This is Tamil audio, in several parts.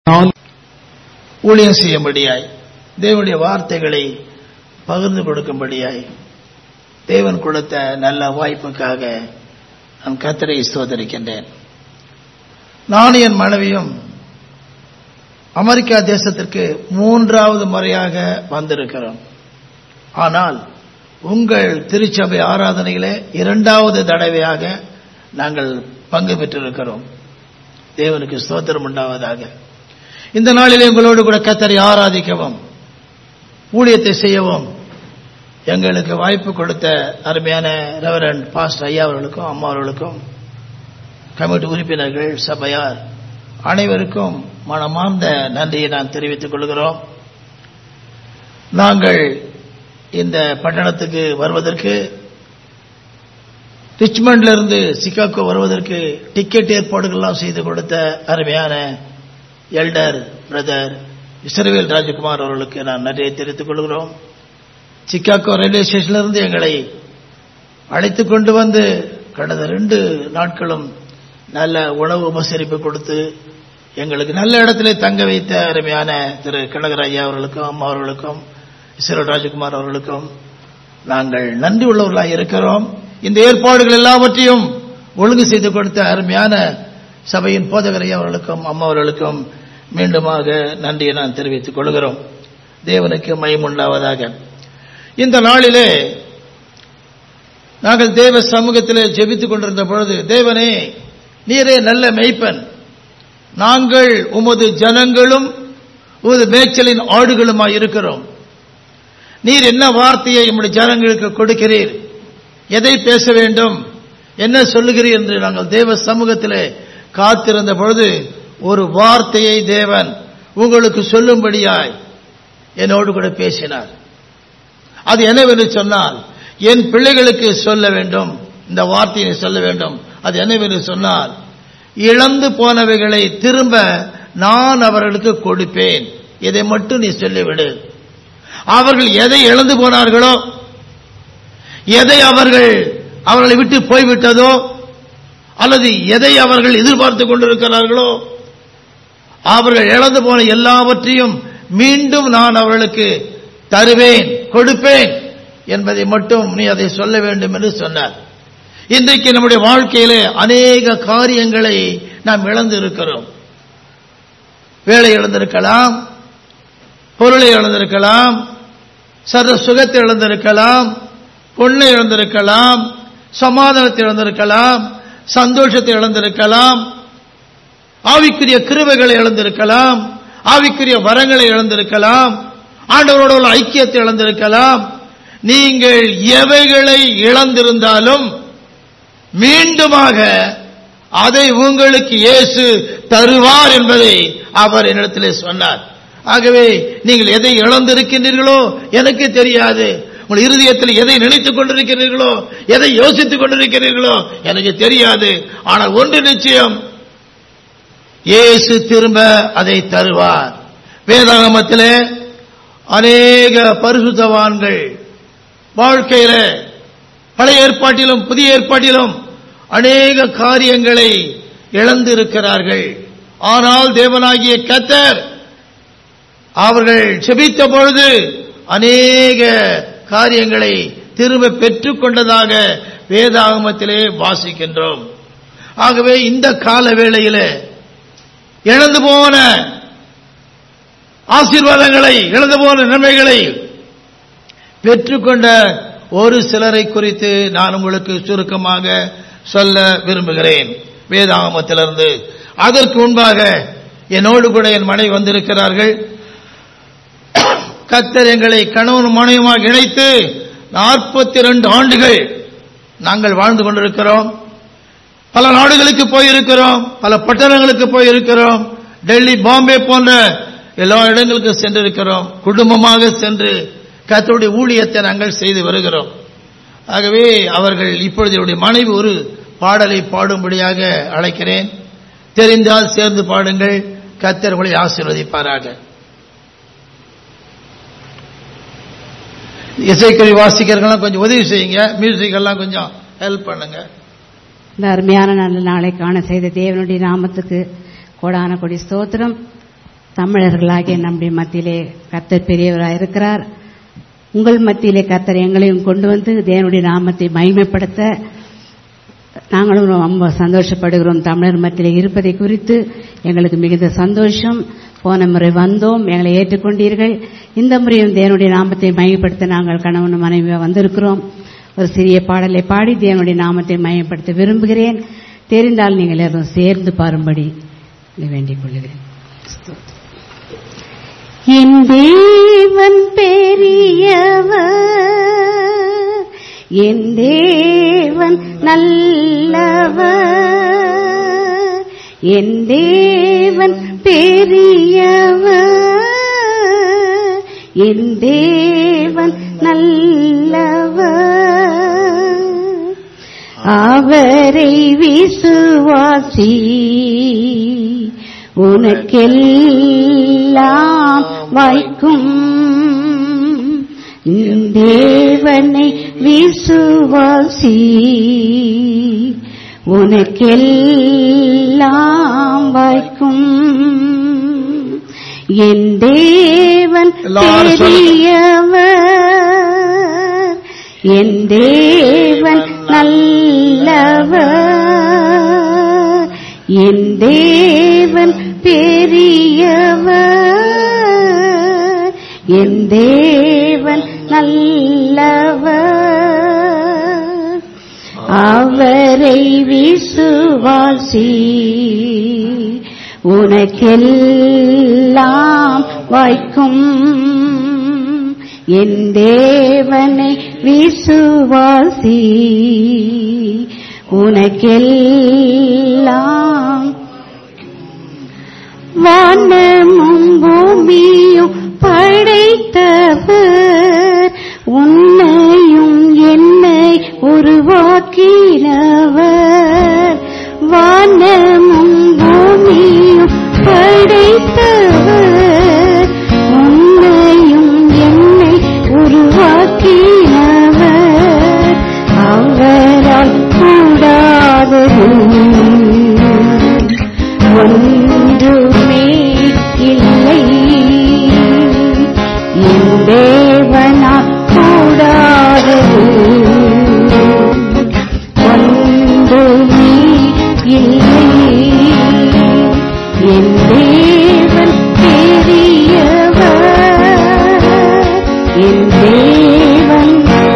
நாள் ஊழியம் செய்யும்படியாய் தேவனுடைய வார்த்தைகளை பகிர்ந்து கொடுக்கும்படியாய் தேவன் கொடுத்த நல்ல வாய்ப்புக்காக நான் கத்தரை ஸ்தோத்தரிக்கின்றேன் நானும் என் மனைவியும் அமெரிக்கா தேசத்திற்கு மூன்றாவது முறையாக வந்திருக்கிறோம் ஆனால் உங்கள் திருச்சபை ஆராதனையிலே இரண்டாவது தடவையாக நாங்கள் பங்கு பெற்றிருக்கிறோம் தேவனுக்கு ஸ்தோத்திரம் உண்டாவதாக இந்த நாளிலே உங்களோடு கூட கத்தரை ஆராதிக்கவும் ஊழியத்தை செய்யவும் எங்களுக்கு வாய்ப்பு கொடுத்த அருமையான ரெவரண்ட் பாஸ்டர் ஐயா அவர்களுக்கும் அம்மா அவர்களுக்கும் கமிட்டி உறுப்பினர்கள் சபையார் அனைவருக்கும் மனமார்ந்த நன்றியை நான் தெரிவித்துக் கொள்கிறோம் நாங்கள் இந்த பட்டணத்துக்கு வருவதற்கு ரிச்மண்ட்ல இருந்து சிகாகோ வருவதற்கு டிக்கெட் ஏற்பாடுகள்லாம் செய்து கொடுத்த அருமையான எல்டர் பிரதர் இஸ்ரவேல் ராஜகுமார் அவர்களுக்கு நான் நன்றியை தெரிவித்துக் கொள்கிறோம் சிக்காகோ ரயில்வே ஸ்டேஷன்ல இருந்து எங்களை அழைத்து கொண்டு வந்து கடந்த ரெண்டு நாட்களும் நல்ல உணவு உபசரிப்பு கொடுத்து எங்களுக்கு நல்ல இடத்திலே தங்க வைத்த அருமையான திரு கனகர் ஐயா அவர்களுக்கும் அம்மா அவர்களுக்கும் இஸ்ரேல் ராஜகுமார் அவர்களுக்கும் நாங்கள் நன்றி உள்ளவர்களாக இருக்கிறோம் இந்த ஏற்பாடுகள் எல்லாவற்றையும் ஒழுங்கு செய்து கொடுத்த அருமையான சபையின் போதகர் ஐயா அவர்களுக்கும் அம்மா அவர்களுக்கும் மீண்டுமாக நன்றியை நான் தெரிவித்துக் கொள்கிறோம் தேவனுக்கு மயமுண்டாவதாக இந்த நாளிலே நாங்கள் தேவ சமூகத்திலே ஜெபித்துக் கொண்டிருந்த பொழுது தேவனே நீரே நல்ல மெய்ப்பன் நாங்கள் உமது ஜனங்களும் உமது மேய்ச்சலின் ஆடுகளுமாய் இருக்கிறோம் நீர் என்ன வார்த்தையை உம்முடைய ஜனங்களுக்கு கொடுக்கிறீர் எதை பேச வேண்டும் என்ன சொல்லுகிறீர் என்று நாங்கள் தேவ சமூகத்திலே காத்திருந்த பொழுது ஒரு வார்த்தையை தேவன் உங்களுக்கு சொல்லும்படியாய் என்னோடு கூட பேசினார் அது என்னவென்று சொன்னால் என் பிள்ளைகளுக்கு சொல்ல வேண்டும் இந்த வார்த்தையை சொல்ல வேண்டும் அது என்னவென்று சொன்னால் இழந்து போனவைகளை திரும்ப நான் அவர்களுக்கு கொடுப்பேன் இதை மட்டும் நீ சொல்லிவிடு அவர்கள் எதை இழந்து போனார்களோ எதை அவர்கள் அவர்களை விட்டு போய்விட்டதோ அல்லது எதை அவர்கள் எதிர்பார்த்து கொண்டிருக்கிறார்களோ அவர்கள் இழந்து போன எல்லாவற்றையும் மீண்டும் நான் அவர்களுக்கு தருவேன் கொடுப்பேன் என்பதை மட்டும் நீ அதை சொல்ல வேண்டும் என்று சொன்னார் இன்றைக்கு நம்முடைய வாழ்க்கையிலே அநேக காரியங்களை நாம் இழந்து இருக்கிறோம் வேலை இழந்திருக்கலாம் பொருளை இழந்திருக்கலாம் சர்வ சுகத்தை இழந்திருக்கலாம் பொண்ணை இழந்திருக்கலாம் சமாதானத்தை இழந்திருக்கலாம் சந்தோஷத்தை இழந்திருக்கலாம் ஆவிக்குரிய கிருவைகளை இழந்திருக்கலாம் ஆவிக்குரிய வரங்களை இழந்திருக்கலாம் ஆண்டவரோட உள்ள ஐக்கியத்தை இழந்திருக்கலாம் நீங்கள் எவைகளை இழந்திருந்தாலும் மீண்டுமாக அதை உங்களுக்கு இயேசு தருவார் என்பதை அவர் என்னிடத்திலே சொன்னார் ஆகவே நீங்கள் எதை இழந்திருக்கின்றீர்களோ எனக்கு தெரியாது உங்கள் இருதயத்தில் எதை நினைத்துக் கொண்டிருக்கிறீர்களோ எதை யோசித்துக் கொண்டிருக்கிறீர்களோ எனக்கு தெரியாது ஆனால் ஒன்று நிச்சயம் இயேசு திரும்ப அதை தருவார் வேதாகமத்திலே அநேக பரிசுத்தவான்கள் வாழ்க்கையில பழைய ஏற்பாட்டிலும் புதிய ஏற்பாட்டிலும் அநேக காரியங்களை இழந்திருக்கிறார்கள் ஆனால் தேவனாகிய கத்தர் அவர்கள் செபித்த பொழுது அநேக காரியங்களை திரும்ப பெற்றுக் கொண்டதாக வேதாகமத்திலே வாசிக்கின்றோம் ஆகவே இந்த கால வேளையிலே இழந்து போன ஆசீர்வாதங்களை இழந்து போன நன்மைகளை பெற்றுக்கொண்ட ஒரு சிலரை குறித்து நான் உங்களுக்கு சுருக்கமாக சொல்ல விரும்புகிறேன் வேதாகமத்திலிருந்து அதற்கு முன்பாக என்னோடு கூட என் மனைவி வந்திருக்கிறார்கள் கத்தர் எங்களை கணவன் மனைவியாக இணைத்து நாற்பத்தி ரெண்டு ஆண்டுகள் நாங்கள் வாழ்ந்து கொண்டிருக்கிறோம் பல நாடுகளுக்கு போயிருக்கிறோம் பல பட்டணங்களுக்கு போயிருக்கிறோம் டெல்லி பாம்பே போன்ற எல்லா இடங்களுக்கும் சென்றிருக்கிறோம் குடும்பமாக சென்று கத்தருடைய ஊழியத்தை நாங்கள் செய்து வருகிறோம் ஆகவே அவர்கள் இப்பொழுது என்னுடைய மனைவி ஒரு பாடலை பாடும்படியாக அழைக்கிறேன் தெரிந்தால் சேர்ந்து பாடுங்கள் கத்தர் உங்களை ஆசீர்வதிப்பாராக இசைக்கருவி வாசிக்கிறவங்களாம் கொஞ்சம் உதவி செய்யுங்க மியூசிக் எல்லாம் கொஞ்சம் ஹெல்ப் பண்ணுங்க இந்த அருமையான நல்ல நாளை காண செய்த தேவனுடைய நாமத்துக்கு கோடான கொடி ஸ்தோத்திரம் தமிழர்களாகிய நம்முடைய மத்தியிலே கர்த்தர் பெரியவராக இருக்கிறார் உங்கள் மத்தியிலே கர்த்தர் எங்களையும் கொண்டு வந்து தேவனுடைய நாமத்தை மகிமைப்படுத்த நாங்களும் ரொம்ப சந்தோஷப்படுகிறோம் தமிழர் மத்தியிலே இருப்பதை குறித்து எங்களுக்கு மிகுந்த சந்தோஷம் போன முறை வந்தோம் எங்களை ஏற்றுக்கொண்டீர்கள் இந்த முறையும் தேவனுடைய நாமத்தை மகிமைப்படுத்த நாங்கள் கணவன் மனைவியாக வந்திருக்கிறோம் ஒரு சிறிய பாடலை பாடி தேவனுடைய நாமத்தை மயப்படுத்த விரும்புகிறேன் தெரிந்தால் நீங்கள் எல்லாரும் சேர்ந்து பாரும்படி வேண்டிக் கொள்கிறேன் என் தேவன் பெரியவர் என் தேவன் நல்லவர் என் தேவன் பெரியவர் என் தேவன் நல்லவர் அவரை விசுவாசி உனக்கெல்லாம் வாய்க்கும் தேவனை விசுவாசி உனக்கெல்லாம் வாய்க்கும் என் தேவன் எல்லாரும் சொல்லுங்க. பெரியவர் என் தேவன் நல்லவர் என் தேவன் பெரியவர் என் தேவன் நல்லவர் அவரை விசுவாசி உனக்கெல்லாம் வாய்க்கும் என் தேவனை விசுவாசி உனக்கெல்லாம் வானமும் பூமியும் படைத்தவர் உன்னையும் என்னை உருவாக்கினவர் வானமும் பூமியும் படைத்தவர் உன்னையும் என்னை உருவாக்கினவர் அவரால் கூடாதது ஒன்றுமே இல்லை என் தேவனால் கூடாதது ஒன்றுமே இல்லை என் தேவன் பெரியவர் என் தேவன்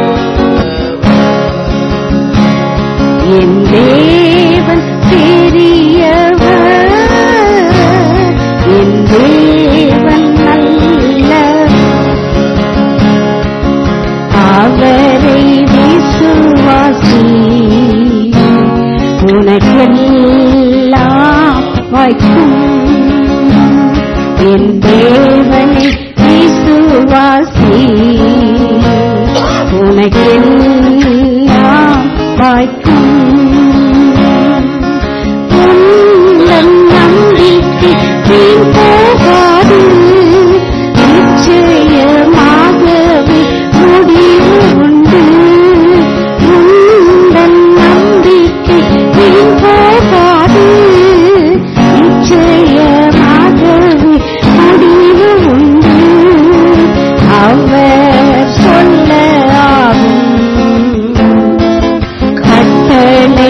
என் தேவன் பெரியவர் என் தேவன் நல்ல அவரை விசுவாசி உனக்கெல்லாம் வாய்க்கும் என் தேவனை விசுவாசி உனக்கெல்லாம் வாய்க்கும் உந்தன் நம்பிக்கை வீண் போகாது நிச்சயமாகவே முடிவு உண்டு உந்தன் நம்பிக்கை வீண் போகாது நிச்சயமாகவே முடிவு உண்டு அவர் சொல்ல ஆகும் கட்டளை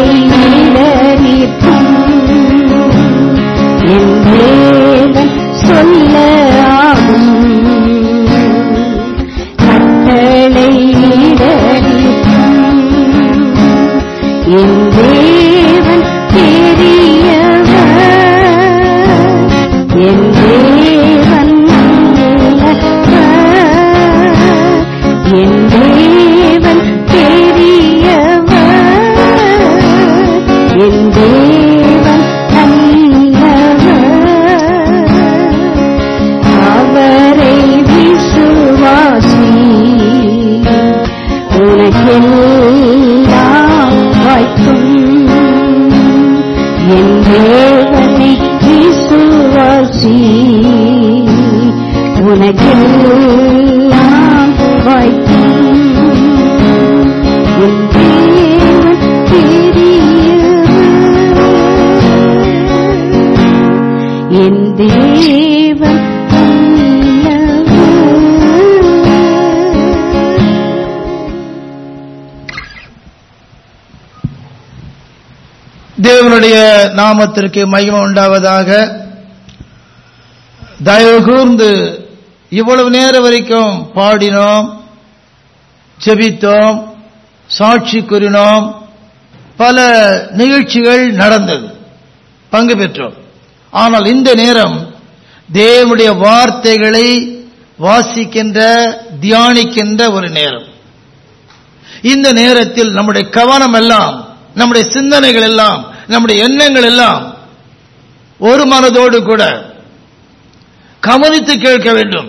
நிலவிற்கும் என் தேவன் சொல்ல தேவனுடைய நாமத்திற்கு மகிமை உண்டாவதாக தயவு கூர்ந்து இவ்வளவு நேரம் வரைக்கும் பாடினோம் ஜெபித்தோம் சாட்சி கூறினோம் பல நிகழ்ச்சிகள் நடந்தது பங்கு பெற்றோம் ஆனால் இந்த நேரம் தேவனுடைய வார்த்தைகளை வாசிக்கின்ற தியானிக்கின்ற ஒரு நேரம் இந்த நேரத்தில் நம்முடைய கவனம் எல்லாம் நம்முடைய சிந்தனைகள் எல்லாம் நம்முடைய எண்ணங்கள் எல்லாம் ஒரு மனதோடு கூட கவனித்து கேட்க வேண்டும்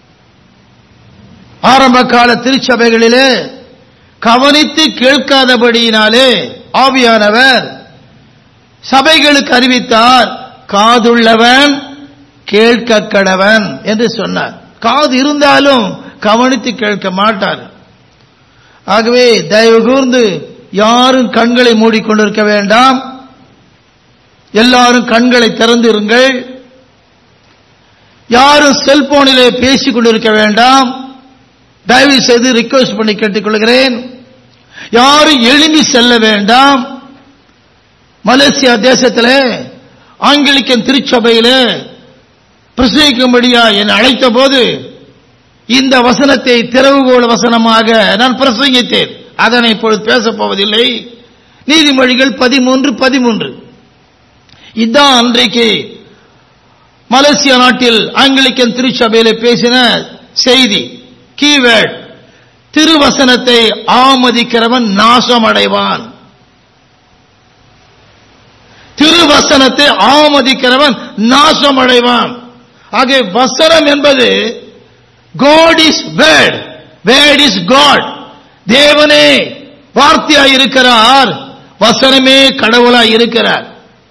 ஆரம்ப கால திருச்சபைகளிலே கவனித்து கேட்காதபடியினாலே ஆவியானவர் சபைகளுக்கு அறிவித்தார் காதுள்ளவன் கேட்க கடவன் என்று சொன்னார் காது இருந்தாலும் கவனித்து கேட்க மாட்டார் ஆகவே தயவு கூர்ந்து யாரும் கண்களை மூடிக்கொண்டிருக்க வேண்டாம் எல்லாரும் கண்களை திறந்திருங்கள் யாரும் செல்போனிலே பேசிக் கொண்டிருக்க வேண்டாம் தயவு செய்து ரிக்வெஸ்ட் பண்ணி கேட்டுக்கொள்கிறேன் யாரும் எழும்பி செல்ல வேண்டாம் மலேசியா தேசத்திலே ஆங்கிலிக்கன் திருச்சபையிலே பிரசங்கிக்கும்படியா என்னை அழைத்த போது இந்த வசனத்தை திறவுகோள் வசனமாக நான் பிரசங்கித்தேன் அதனை இப்பொழுது பேசப் போவதில்லை நீதிமொழிகள் பதிமூன்று பதிமூன்று இதான் அன்றைக்கு மலேசியா நாட்டில் ஆங்கிலிக்கன் திருச்சபையில பேசின செய்தி கீவேர்ட் திருவசனத்தை ஆமதிக்கிறவன் நாசம் அடைவான் திருவசனத்தை ஆமதிக்கிறவன் நாசம் அடைவான் ஆகிய வசனம் என்பது God is word word is God தேவனே வார்த்தையாய் இருக்கிறார் வசனமே கடவுளாய் இருக்கிறார்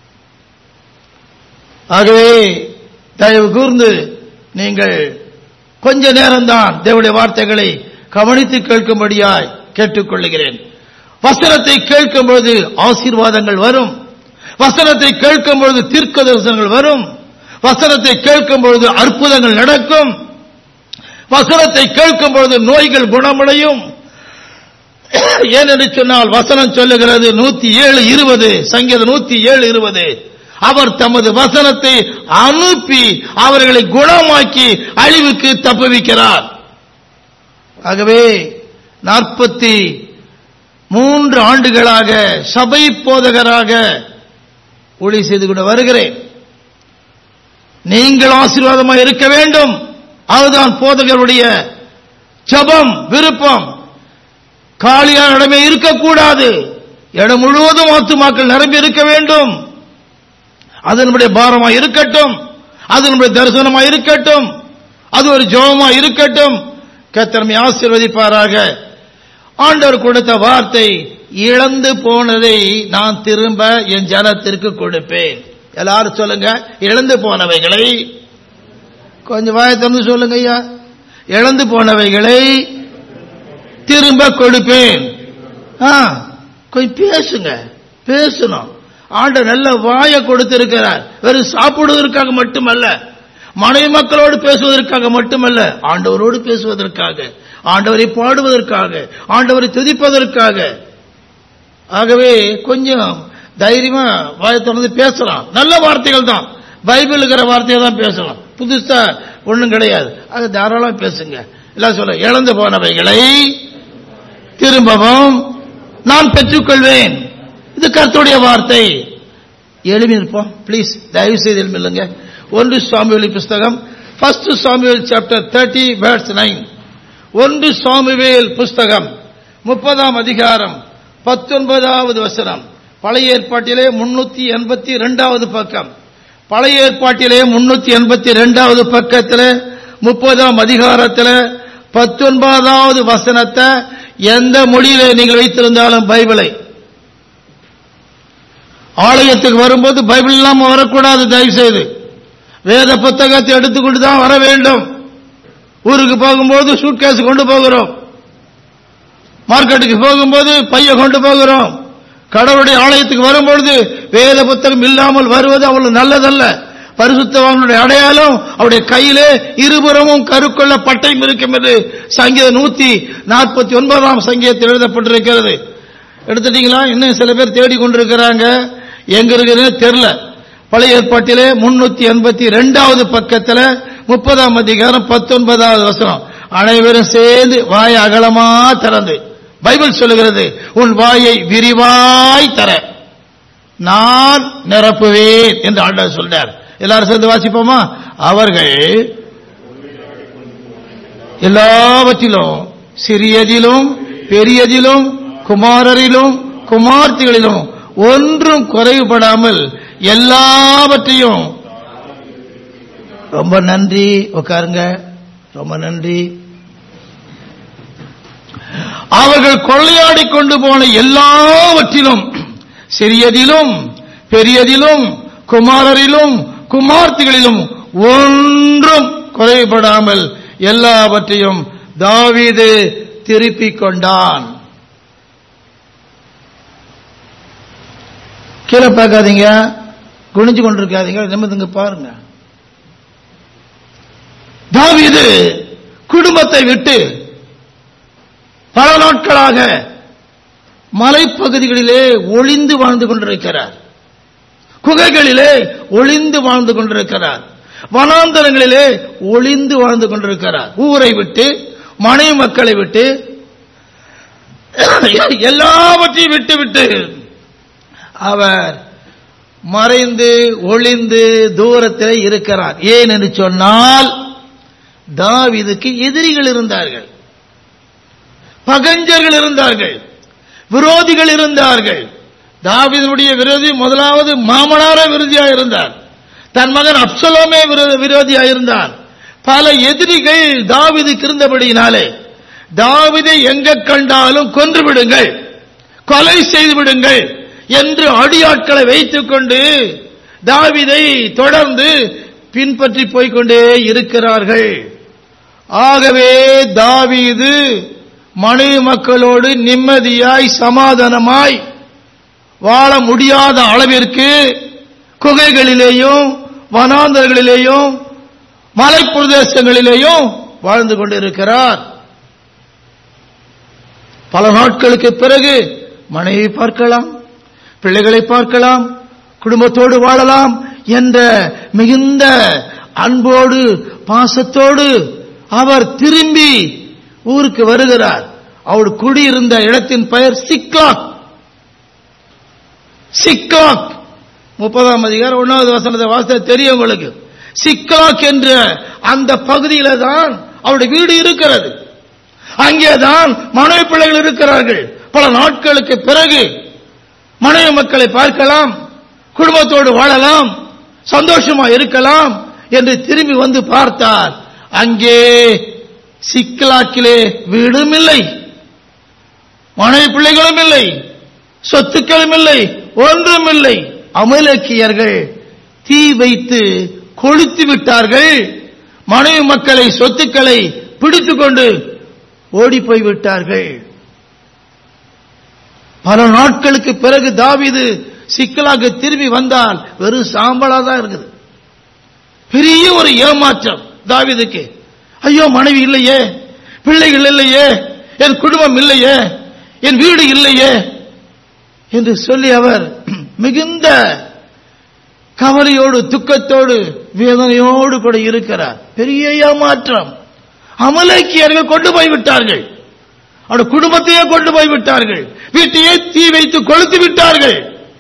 ஆகவே தயவு கூர்ந்து நீங்கள் கொஞ்ச நேரம்தான் தேவனுடைய வார்த்தைகளை கவனித்து கேட்கும்படியாய் கேட்டுக்கொள்ளுகிறேன் வசனத்தை கேட்கும்போது ஆசீர்வாதங்கள் வரும் வசனத்தை கேட்கும் பொழுது தீர்க்க தரிசனங்கள் வரும் வசனத்தை கேட்கும் பொழுது அற்புதங்கள் நடக்கும் வசனத்தை கேட்கும் பொழுது நோய்கள் குணமடையும் ஏனென்று சொன்னால் வசனம் சொல்லுகிறது நூத்தி ஏழு இருபது சங்கீதம் நூத்தி ஏழு இருபது அவர் தமது வசனத்தை அனுப்பி அவர்களை குணமாக்கி அழிவுக்கு தப்புவிக்கிறார் ஆகவே நாற்பத்தி மூன்று ஆண்டுகளாக சபை போதகராக ஊழி செய்து கொண்டு வருகிறேன் நீங்கள் ஆசீர்வாதமாக இருக்க வேண்டும் அதுதான் போதகருடைய ஜபம் விருப்பம் காலியான இடமே இருக்கக்கூடாது இடம் முழுவதும் ஆத்துமாக்கள் நிரம்பி இருக்க வேண்டும் அது நம்முடைய பாரமாக இருக்கட்டும் அது நம்முடைய தரிசனமாக இருக்கட்டும் அது ஒரு ஜபமாக இருக்கட்டும் கத்திரமை ஆசீர்வதிப்பாராக ஆண்டவர் கொடுத்த வார்த்தை இழந்து போனதை நான் திரும்ப என் ஜனத்திற்கு கொடுப்பேன் எல்லாரும் சொல்லுங்க இழந்து போனவைகளை கொஞ்சம் வாய திறந்து சொல்லுங்க ஐயா இழந்து போனவைகளை திரும்ப கொடுப்பேன் ஆ, கொஞ்சம் பேசுங்க பேசணும் ஆண்டு நல்ல வாயை கொடுத்திருக்கிறார் வெறும் சாப்பிடுவதற்காக மட்டுமல்ல மனைவி மக்களோடு பேசுவதற்காக மட்டுமல்ல ஆண்டவரோடு பேசுவதற்காக ஆண்டவரை பாடுவதற்காக ஆண்டவரை துதிப்பதற்காக ஆகவே கொஞ்சம் தைரியமா வாயை திறந்து பேசலாம் நல்ல வார்த்தைகள் தான் பைபிள் இருக்கிற வார்த்தையை தான் பேசலாம் புதுசா ஒண்ணும் கிடையாது அது தாராளம் பேசுங்க எல்லாம் சொல்ல இழந்து போனவைகளை திரும்பவும் நான் பெற்றுக்கொள்வேன் இது கர்த்தருடைய வார்த்தை எழுப்பி இருப்போம் ப்ளீஸ் தயவு செய்து எழுப்பில்லுங்க ஒன்று சுவாமிவெளி புஸ்தகம் ஃபர்ஸ்ட் சுவாமிவேல் சாப்டர் தேர்ட்டி வேர்ட்ஸ் நைன் ஒன்று சுவாமிவேல் புஸ்தகம் முப்பதாம் அதிகாரம் பத்தொன்பதாவது வசனம் பழைய ஏற்பாட்டிலே முன்னூத்தி எண்பத்தி ரெண்டாவது பக்கம் பழைய ஏற்பாட்டிலே முன்னூத்தி எண்பத்தி ரெண்டாவது பக்கத்தில் முப்பதாம் அதிகாரத்தில் பத்தொன்பதாவது வசனத்தை எந்த மொழியில நீங்கள் வைத்திருந்தாலும் பைபிளை ஆலயத்துக்கு வரும்போது பைபிள் இல்லாம வரக்கூடாது தயவு செய்து வேத புத்தகத்தை எடுத்துக்கொண்டு தான் வர வேண்டும் ஊருக்கு போகும்போது சூட்கேஸ் கொண்டு போகிறோம் மார்க்கெட்டுக்கு போகும்போது பைய கொண்டு போகிறோம் கடவுளுடைய ஆலயத்துக்கு வரும்பொழுது வேத புத்தகம் இல்லாமல் வருவது அவ்வளவு நல்லதல்ல பரிசுத்தவானுடைய அடையாளம் அவருடைய கையிலே இருபுறமும் கருக்கொள்ள பட்டையும் இருக்கும் என்று சங்கீதம் நூத்தி நாற்பத்தி ஒன்பதாம் சங்கீதத்தில் எழுதப்பட்டிருக்கிறது எடுத்துட்டீங்களா இன்னும் சில பேர் தேடிக்கொண்டிருக்கிறாங்க எங்க இருக்குதுன்னு தெரியல பழைய ஏற்பாட்டிலே முன்னூத்தி எண்பத்தி ரெண்டாவது பக்கத்துல முப்பதாம் அதிகாரம் பத்தொன்பதாவது வசனம் அனைவரும் சேர்ந்து வாய் அகலமா திறந்து பைபிள் சொல்லுகிறது உன் வாயை விரிவாய் தர நான் நிரப்புவேன் என்று ஆண்டவர் சொல்றார் எல்லாரும் சேர்ந்து வாசிப்போமா அவர்கள் எல்லாவற்றிலும் சிறியதிலும் பெரியதிலும் குமாரரிலும் குமார்த்திகளிலும் ஒன்றும் குறைவுபடாமல் எல்லாவற்றையும் ரொம்ப நன்றி உட்காருங்க ரொம்ப நன்றி அவர்கள் கொள்ளையாடி கொண்டு போன எல்லாவற்றிலும் சிறியதிலும் பெரியதிலும் குமாரரிலும் குமார்த்திகளிலும் ஒன்றும் குறைபடாமல் எல்லாவற்றையும் தாவீது திருப்பிக் கொண்டான் கீழே பார்க்காதீங்க குனிஞ்சு கொண்டிருக்காதீங்க நிமிர்ந்துங்க பாருங்க தாவீது குடும்பத்தை விட்டு பல நாட்களாக மலைப்பகுதிகளிலே ஒளிந்து வாழ்ந்து கொண்டிருக்கிறார் குகைகளிலே ஒளிந்து வாழ்ந்து கொண்டிருக்கிறார் வனாந்தரங்களிலே ஒளிந்து வாழ்ந்து கொண்டிருக்கிறார் ஊரை விட்டு மனைவி மக்களை விட்டு எல்லாவற்றையும் விட்டு விட்டு அவர் மறைந்து ஒளிந்து தூரத்தில் இருக்கிறார் ஏன் என்று சொன்னால் தாவிதுக்கு எதிரிகள் இருந்தார்கள் பகஞ்சர்கள் இருந்தார்கள் விரோதிகள் இருந்தார்கள் தாவிதனுடைய விரோதி முதலாவது மாமனார விரோதியா இருந்தார் தன் மகன் அப்சலோமே விரோதியா இருந்தான் பல எதிரிகள் தாவிதுக்கு இருந்தபடியினாலே தாவிதை எங்க கண்டாலும் கொன்று விடுங்கள் கொலை செய்து விடுங்கள் என்று அடியாட்களை வைத்துக் கொண்டு தாவிதை தொடர்ந்து பின்பற்றி போய்கொண்டே இருக்கிறார்கள் ஆகவே தாவீது மனைவி மக்களோடு நிம்மதியாய் சமாதானமாய் வாழ முடியாத அளவிற்கு குகைகளிலேயும் வனாந்தர்களிலேயும் மலைப்பிரதேசங்களிலேயும் வாழ்ந்து கொண்டிருக்கிறார் பல நாட்களுக்கு பிறகு மனைவி பார்க்கலாம் பிள்ளைகளை பார்க்கலாம் குடும்பத்தோடு வாழலாம் என்ற மிகுந்த அன்போடு பாசத்தோடு அவர் திரும்பி ஊருக்கு வருகிறார் அவர் குடியிருந்த இடத்தின் பெயர் சிக்லாக் சிக்லாக் முப்பதாம் அதிகாரம் ஒன்னாவது வசனத்தை வாச தெரியும் உங்களுக்கு சிக்லாக் என்ற அந்த பகுதியில தான் அவருடைய வீடு இருக்கிறது அங்கேதான் மனைவி பிள்ளைகள் இருக்கிறார்கள் பல நாட்களுக்கு பிறகு மனைவி மக்களை பார்க்கலாம் குடும்பத்தோடு வாழலாம் சந்தோஷமா இருக்கலாம் என்று திரும்பி வந்து பார்த்தார் அங்கே சிக்கலாக்கிலே வீடும் இல்லை மனைவி பிள்ளைகளும் இல்லை சொத்துக்களும் இல்லை ஒன்றும் இல்லை அமலக்கியர்கள் தீ வைத்து கொளுத்து விட்டார்கள் மனைவி மக்களை சொத்துக்களை பிடித்துக் கொண்டு ஓடி போய் விட்டார்கள் பல நாட்களுக்கு பிறகு தாவிது சிக்கலாக திரும்பி வந்தால் வெறும் சாம்பலா தான் இருக்குது பெரிய ஒரு ஏமாற்றம் தாவிதுக்கு ஐயோ மனைவி இல்லையே பிள்ளைகள் இல்லையே என் குடும்பம் இல்லையே என் வீடு இல்லையே என்று சொல்லி அவர் மிகுந்த கவலையோடு துக்கத்தோடு வேதனையோடு கூட இருக்கிறார் பெரிய ஏமாற்றம் அமலேக்கியர்கள் கொண்டு போய் விட்டார்கள் அவருடைய குடும்பத்தையே கொண்டு போய் விட்டார்கள் வீட்டையே தீ வைத்து கொளுத்து விட்டார்கள்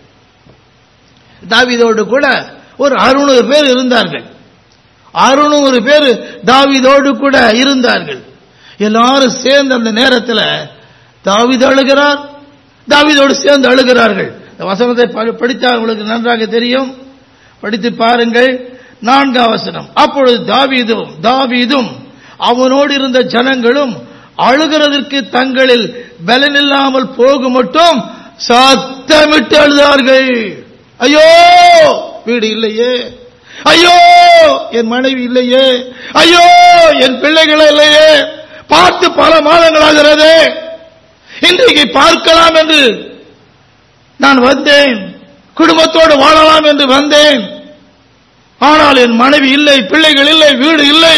தாவிதோடு கூட ஒரு அறுநூறு பேர் இருந்தார்கள் அறுநூறு பேர் தாவிதோடு கூட இருந்தார்கள் எல்லாரும் சேர்ந்து அந்த நேரத்தில் தாவித அழுகிறார் தாவிதோடு சேர்ந்து அழுகிறார்கள் இந்த வசனத்தை படித்தால் உங்களுக்கு நன்றாக தெரியும் படித்து பாருங்கள் நான்காம் வசனம் அப்பொழுது தாவீதும் தாவீதும் அவனோடு இருந்த ஜனங்களும் அழுகிறதற்கு தங்களில் பலனில்லாமல் போக மட்டும் சத்தமிட்டு அழுதார்கள் ஐயோ வீடு இல்லையே ஐயோ என் மனைவி இல்லையே ஐயோ என் பிள்ளைகள் இல்லையே பார்த்து பல மாதங்களாகிறது இன்றைக்கு பார்க்கலாம் என்று நான் வந்தேன் குடும்பத்தோடு வாழலாம் என்று வந்தேன் ஆனால் என் மனைவி இல்லை பிள்ளைகள் இல்லை வீடு இல்லை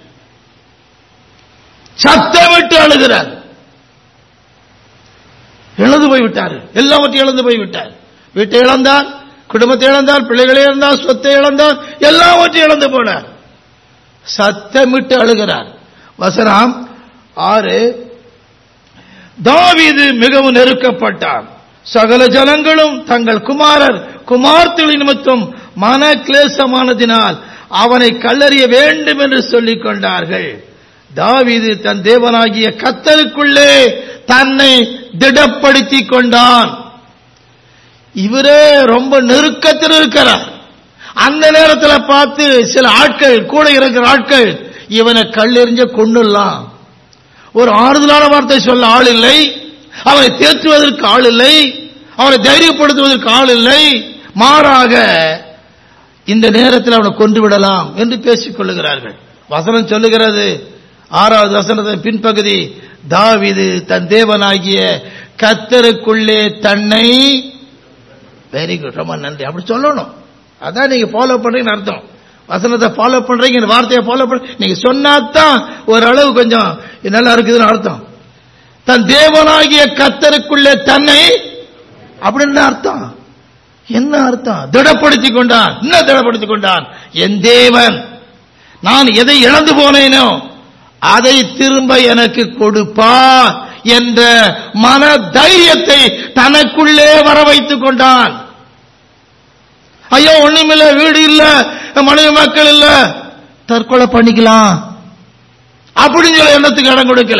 சத்தமிட்டு அழுகிறார் இழந்து போய்விட்டார் எல்லாவற்றையும் இழந்து போய்விட்டார் வீட்டை இழந்தார் குடும்பத்தை இழந்தார் பிள்ளைகளை இழந்தார் சொத்தை இழந்தார் எல்லாவற்றையும் இழந்து போனார் சத்தமிட்டு அழுகிறார் வசனம் ஆறு தாவீது மிகவும் நெருக்கப்பட்டான் சகல ஜனங்களும் தங்கள் குமாரர் குமார்த்திகளின் நிமித்தம் மன கிளேசமானதினால் அவனை கல்லறிய வேண்டும் என்று சொல்லிக் கொண்டார்கள் தாவீது தன் தேவனாகிய கத்தருக்குள்ளே தன்னை திடப்படுத்திக் கொண்டான் இவரே ரொம்ப நெருக்கத்தில் இருக்கிறார் அந்த நேரத்தில் பார்த்து சில ஆட்கள் கூட இருக்கிற ஆட்கள் இவனை கல்லெறிஞ்ச கொண்டுலாம் ஒரு ஆறுதலான வார்த்தை சொல்ல ஆள் இல்லை அவனை தேற்றுவதற்கு ஆள் இல்லை அவனை தைரியப்படுத்துவதற்கு ஆள் இல்லை மாறாக இந்த நேரத்தில் அவனை கொண்டு விடலாம் என்று பேசிக் கொள்ளுகிறார்கள் வசனம் சொல்லுகிறது ஆறாவது வசனத்தின் பின்பகுதி தாவிது தன் தேவனாகிய கத்தருக்குள்ளே தன்னை வெரி குட் ரொம்ப நன்றி அப்படி சொல்லணும் அதான் நீங்க ஃபாலோ பண்றீங்கன்னு அர்த்தம் வசனத்தை ஃபாலோ பண்றீங்க இந்த வார்த்தையை ஃபாலோ பண்ற நீங்க சொன்னாதான் ஓரளவு கொஞ்சம் நல்லா இருக்குதுன்னு அர்த்தம் தன் தேவனாகிய கத்தருக்குள்ளே தன்னை அப்படின்னு அர்த்தம் என்ன அர்த்தம் திடப்படுத்திக் கொண்டான் என்ன திடப்படுத்திக் கொண்டான் என் தேவன் நான் எதை இழந்து போனேனோ அதை திரும்ப எனக்கு கொடுப்பார் என்ற மன தைரியத்தை தனக்குள்ளே வர வைத்துக் கொண்டான் ஐயோ ஒண்ணுமில்ல வீடு இல்ல மனைவி மக்கள் இல்ல தற்கொலை பண்ணிக்கலாம் அப்படின்னு சொல்ல எண்ணத்துக்கு இடம் கொடுக்கல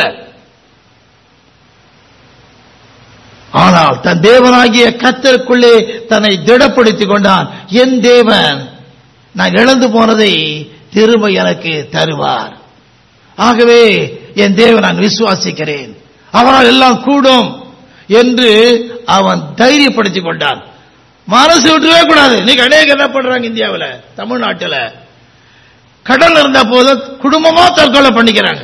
ஆனால் தன் தேவனாகிய கத்தருக்குள்ளே தன்னை திடப்படுத்திக் கொண்டான் என் தேவன் நான் இழந்து போனதை திரும்ப எனக்கு தருவார் ஆகவே என் தேவன் நான் விசுவாசிக்கிறேன் அவரால் எல்லாம் கூடும் என்று அவன் தைரியப்படுத்திக் கொண்டான் மனசு விட்டுவே கூடாது இன்னைக்கு அநேக என்ன பண்றாங்க இந்தியாவில் தமிழ்நாட்டில் கடன் இருந்த போதும் குடும்பமா தற்கொலை பண்ணிக்கிறாங்க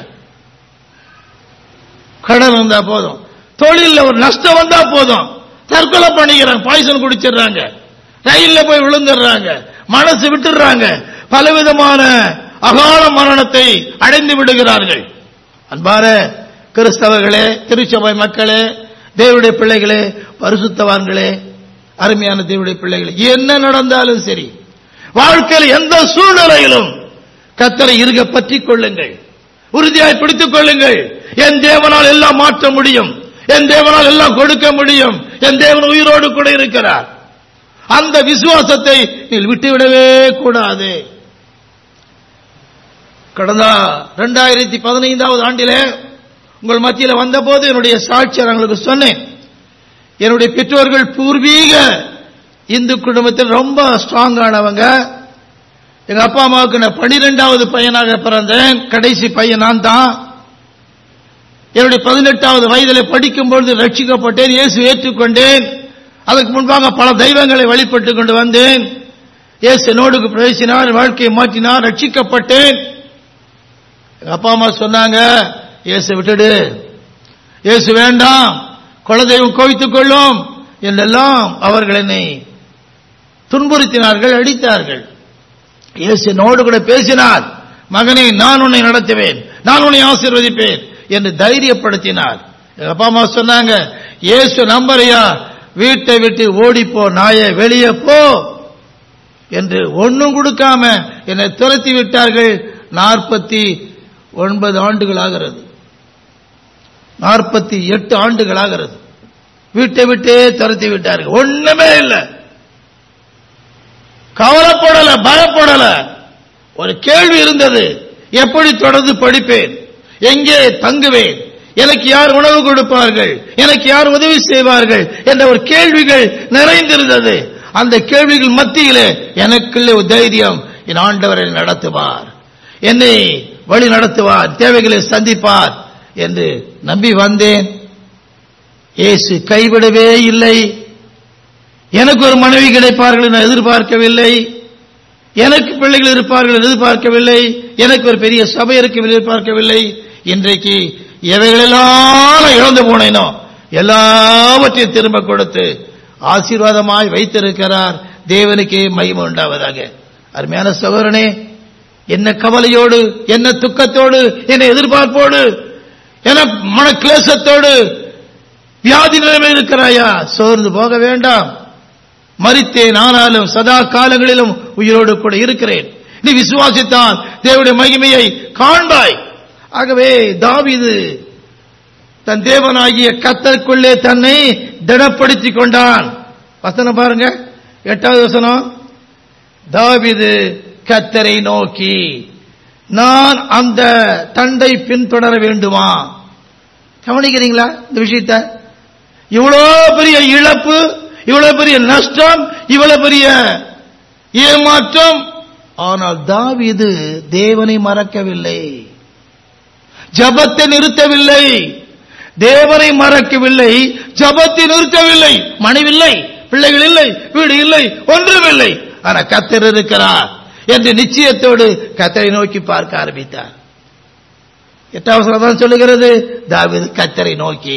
கடன் இருந்தா போதும் தொழில ஒரு நஷ்டம் வந்தா போதும் தற்கொலை பண்ணிக்கிறாங்க பாய்சன் குடிச்சிடுறாங்க ரயில்ல போய் விழுந்துடுறாங்க மனசு விட்டுடுறாங்க பலவிதமான அகால மரணத்தை அடைந்து விடுகிறார்கள் அன்பார கிறிஸ்தவர்களே திருச்சபை மக்களே தேவடைய பிள்ளைகளே பரிசுத்தவான்களே அருமையான தேவடைய பிள்ளைகளே என்ன நடந்தாலும் சரி வாழ்க்கையில் எந்த சூழ்நிலையிலும் கத்தரை இருக பற்றிக் கொள்ளுங்கள் உறுதியாய் பிடித்துக் கொள்ளுங்கள் என் தேவனால் எல்லாம் மாற்ற முடியும் என் தேவனால் எல்லாம் கொடுக்க முடியும் என் தேவன் உயிரோடு கூட இருக்கிறார் அந்த விசுவாசத்தை நீ விட்டுவிடவே கூடாது கடந்த இரண்டாயிரத்தி பதினைந்தாவது ஆண்டிலே உங்கள் மத்தியில் வந்தபோது என்னுடைய சாட்சியை உங்களுக்கு சொன்னேன் என்னுடைய பெற்றோர்கள் பூர்வீக இந்து குடும்பத்தில் ரொம்ப ஸ்ட்ராங்கானவங்க எங்க அப்பா அம்மாவுக்கு நான் பனிரெண்டாவது பையனாக பிறந்தேன் கடைசி பையன் நான் தான் என்னுடைய பதினெட்டாவது வயதில் படிக்கும் பொழுது ரட்சிக்கப்பட்டேன் இயேசு ஏற்றுக்கொண்டேன் அதற்கு முன்பாக பல தெய்வங்களை வழிபட்டு கொண்டு வந்தேன் இயேசு என்னோடு பிரவேசினார் வாழ்க்கையை மாற்றினார் ரட்சிக்கப்பட்டேன் எங்க அப்பா அம்மா சொன்னாங்க இயேசு விட்டுடு இயேசு வேண்டாம் குலதெய்வம் கோவித்துக் கொள்ளும் என்றெல்லாம் அவர்கள் என்னை துன்புறுத்தினார்கள் அடித்தார்கள் இயேசு என்னோடு கூட பேசினார் மகனை நான் உன்னை நடத்துவேன் நான் உன்னை ஆசீர்வதிப்பேன் என்று தைரியப்படுத்தினார் எங்க அப்பா அம்மா சொன்னாங்க இயேசு நம்பரையா வீட்டை விட்டு ஓடிப்போ நாய வெளியே போ என்று ஒன்னும் கொடுக்காம என்னை துரத்தி விட்டார்கள் நாற்பத்தி ஒன்பது ஆண்டுகள் ஆகிறது நாற்பத்தி எட்டு ஆண்டுகள் ஆகிறது வீட்டை விட்டே துரத்தி விட்டார்கள் ஒண்ணுமே இல்லை கவலைப்படல பயப்படல ஒரு கேள்வி இருந்தது எப்படி தொடர்ந்து படிப்பேன் எங்கே தங்குவேன் எனக்கு யார் உணவு கொடுப்பார்கள் எனக்கு யார் உதவி செய்வார்கள் என்ற ஒரு கேள்விகள் நிறைந்திருந்தது அந்த கேள்விகள் மத்தியிலே எனக்குள்ளே ஒரு தைரியம் என் ஆண்டவரை நடத்துவார் என்னை வழி நடத்துவார் தேவைகளை சந்திப்பார் என்று நம்பி வந்தேன் இயேசு கைவிடவே இல்லை எனக்கு ஒரு மனைவி கிடைப்பார்கள் நான் எதிர்பார்க்கவில்லை எனக்கு பிள்ளைகள் இருப்பார்கள் எதிர்பார்க்கவில்லை எனக்கு ஒரு பெரிய சபை இருக்க எதிர்பார்க்கவில்லை இன்றைக்கு எவைகளெல்லாம் இழந்து போனேனோ எல்லாவற்றையும் திரும்ப கொடுத்து ஆசீர்வாதமாய் வைத்திருக்கிறார் தேவனுக்கே மகிமை உண்டாவதாக அருமையான சகோதரனே என்ன கவலையோடு என்ன துக்கத்தோடு என்ன எதிர்பார்ப்போடு என மன கிளேசத்தோடு வியாதி நிலைமை இருக்கிறாயா சோர்ந்து போக வேண்டாம் மரித்தேன் ஆனாலும் சதா காலங்களிலும் உயிரோடு கூட இருக்கிறேன் நீ விசுவாசித்தால் தேவனுடைய மகிமையை காண்பாய் ஆகவே தாவீது தன் தேவனாகிய கத்தருக்குள்ளே தன்னை திடப்படுத்திக் கொண்டான் வசனம் பாருங்க எட்டாவது வசனம் தாவீது கத்தரை நோக்கி நான் அந்த தண்டை பின்தொடர வேண்டுமா கவனிக்கிறீங்களா இந்த விஷயத்தை இவ்வளோ பெரிய இழப்பு இவ்வளவு பெரிய நஷ்டம் இவ்வளவு பெரிய ஏமாற்றம் ஆனால் தாவீது தேவனை மறக்கவில்லை ஜபத்தை நிறுத்தவில்லை தேவனை மறக்கவில்லை ஜபத்தை நிறுத்தவில்லை மனைவில்லை பிள்ளைகள் இல்லை வீடு இல்லை ஒன்றுமில்லை ஆனா கத்தர் இருக்கிறார் என்று நிச்சயத்தோடு கத்தரை நோக்கி பார்க்க ஆரம்பித்தார் எட்டாவது தான் சொல்லுகிறது தாவீது கத்தரை நோக்கி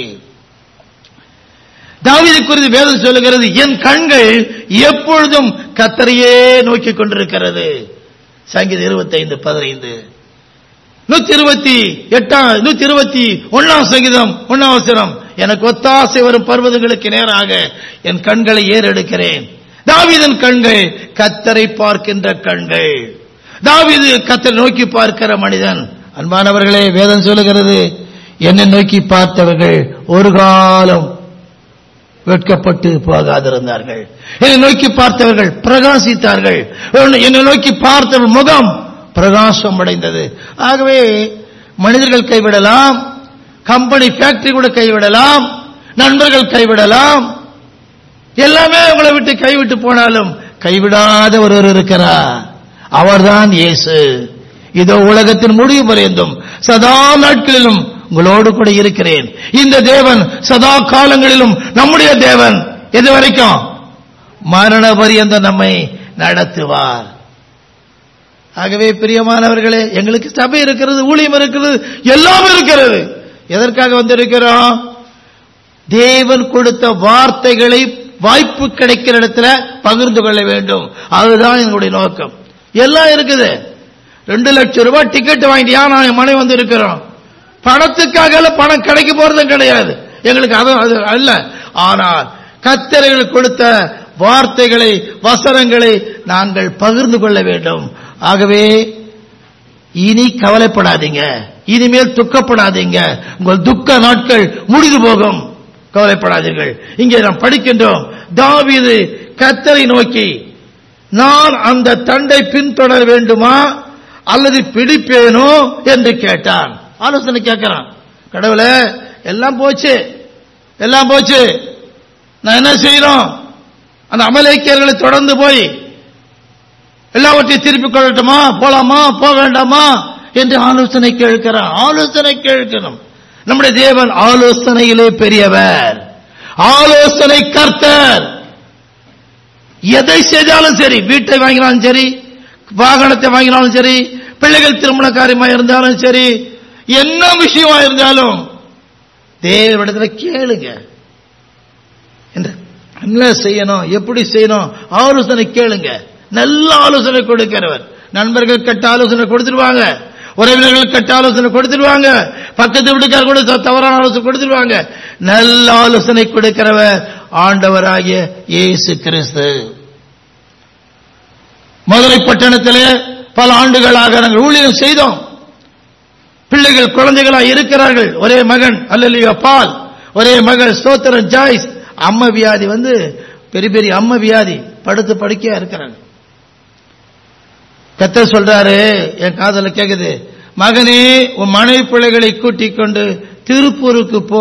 தாவீது குறித்து வேதம் சொல்லுகிறது என் கண்கள் எப்பொழுதும் கத்தரையே நோக்கி கொண்டிருக்கிறது சங்கீத இருபத்தைந்து பதினைந்து நூத்தி இருபத்தி எட்டாம் நூத்தி இருபத்தி ஒன்னாம் சங்கீதம் ஒன்னாம் அவசரம் எனக்கு ஒத்தாசை வரும் பர்வதங்களுக்கு நேராக என் கண்களை ஏறெடுக்கிறேன் தாவீதன் கண்கள் கத்தரை பார்க்கின்ற கண்கள் தாவீது கத்தரை நோக்கி பார்க்கிற மனிதன் அன்பானவர்களே வேதம் சொல்லுகிறது என்னை நோக்கி பார்த்தவர்கள் ஒரு காலம் வெட்கப்பட்டு போகாதிருந்தார்கள் என்னை நோக்கி பார்த்தவர்கள் பிரகாசித்தார்கள் என்னை நோக்கி பார்த்தவர்கள் முகம் பிரகாசம் அடைந்தது ஆகவே மனிதர்கள் கைவிடலாம் கம்பெனி ஃபேக்டரி கூட கைவிடலாம் நண்பர்கள் கைவிடலாம் எல்லாமே உங்களை விட்டு கைவிட்டு போனாலும் கைவிடாத ஒருவர் இருக்கிறார் அவர்தான் இயேசு இதோ உலகத்தின் முடிவு பரியந்தும் சதா நாட்களிலும் உங்களோடு கூட இருக்கிறேன் இந்த தேவன் சதா காலங்களிலும் நம்முடைய தேவன் எது வரைக்கும் மரண பரியந்தம் நம்மை நடத்துவார் ஆகவே பிரியமானவர்களே எங்களுக்கு சபை இருக்கிறது ஊழியம் இருக்கிறது எல்லாம் இருக்கிறது எதற்காக வந்திருக்கிறோம் தேவன் கொடுத்த வார்த்தைகளை வாய்ப்பு கிடைக்கிற இடத்துல பகிர்ந்து கொள்ள வேண்டும் அதுதான் எங்களுடைய நோக்கம் எல்லாம் இருக்குது ரெண்டு லட்சம் ரூபாய் டிக்கெட் வாங்கிட்டியா நான் என் மனைவி வந்து இருக்கிறோம் பணத்துக்காக பணம் கிடைக்க போறதும் கிடையாது எங்களுக்கு அது அது அல்ல ஆனால் கத்தரைகள் கொடுத்த வார்த்தைகளை வசனங்களை நாங்கள் பகிர்ந்து கொள்ள வேண்டும் ஆகவே இனி கவலைப்படாதீங்க இனிமேல் துக்கப்படாதீங்க உங்கள் துக்க நாட்கள் முடிந்து போகும் கவலைப்படாதீர்கள் இங்கே நாம் படிக்கின்றோம் தாவீது கத்தரை நோக்கி நான் அந்த தண்டை பின்தொடர வேண்டுமா அல்லது பிடிப்பேனோ என்று கேட்டான் ஆலோசனை கேட்கிறான் கடவுளே எல்லாம் போச்சு எல்லாம் போச்சு நான் என்ன செய்யணும் அந்த அமலேக்கியர்களை தொடர்ந்து போய் எல்லாவற்றையும் திருப்பிக் கொள்ளட்டுமா போலாமா போக வேண்டாமா என்று ஆலோசனை கேட்கிறான் ஆலோசனை கேட்கணும் நம்முடைய தேவன் ஆலோசனையிலே பெரியவர் ஆலோசனை கர்த்தர் எதை செய்தாலும் சரி வீட்டை வாங்கினாலும் சரி வாகனத்தை வாங்கினாலும் சரி பிள்ளைகள் திருமண காரியமா இருந்தாலும் சரி என்ன விஷயமா இருந்தாலும் தேவனிடத்துல கேளுங்க என்ன செய்யணும் எப்படி செய்யணும் ஆலோசனை கேளுங்க நல்ல ஆலோசனை கொடுக்கிறவர் நண்பர்கள் கட்ட ஆலோசனை கொடுத்துருவாங்க உறவினர்கள் கட்ட ஆலோசனை கொடுத்துருவாங்க பக்கத்து வீட்டுக்கார கூட தவறான ஆலோசனை கொடுத்துருவாங்க நல்ல ஆலோசனை கொடுக்கிறவர் ஆண்டவராகிய இயேசு கிறிஸ்து மதுரை பட்டணத்திலே பல ஆண்டுகளாக நாங்கள் ஊழியம் செய்தோம் பிள்ளைகள் குழந்தைகளா இருக்கிறார்கள் ஒரே மகன் அல்லலியோ பால் ஒரே மகள் ஸ்தோத்திரன் ஜாய்ஸ் அம்ம வியாதி வந்து பெரிய பெரிய அம்ம வியாதி படுத்து படுக்கையா இருக்கிறாங்க கத்த சொல்றாரு என் காதல கேக்குது மகனே உன் மனைவி பிள்ளைகளை கூட்டிக் கொண்டு திருப்பூருக்கு போ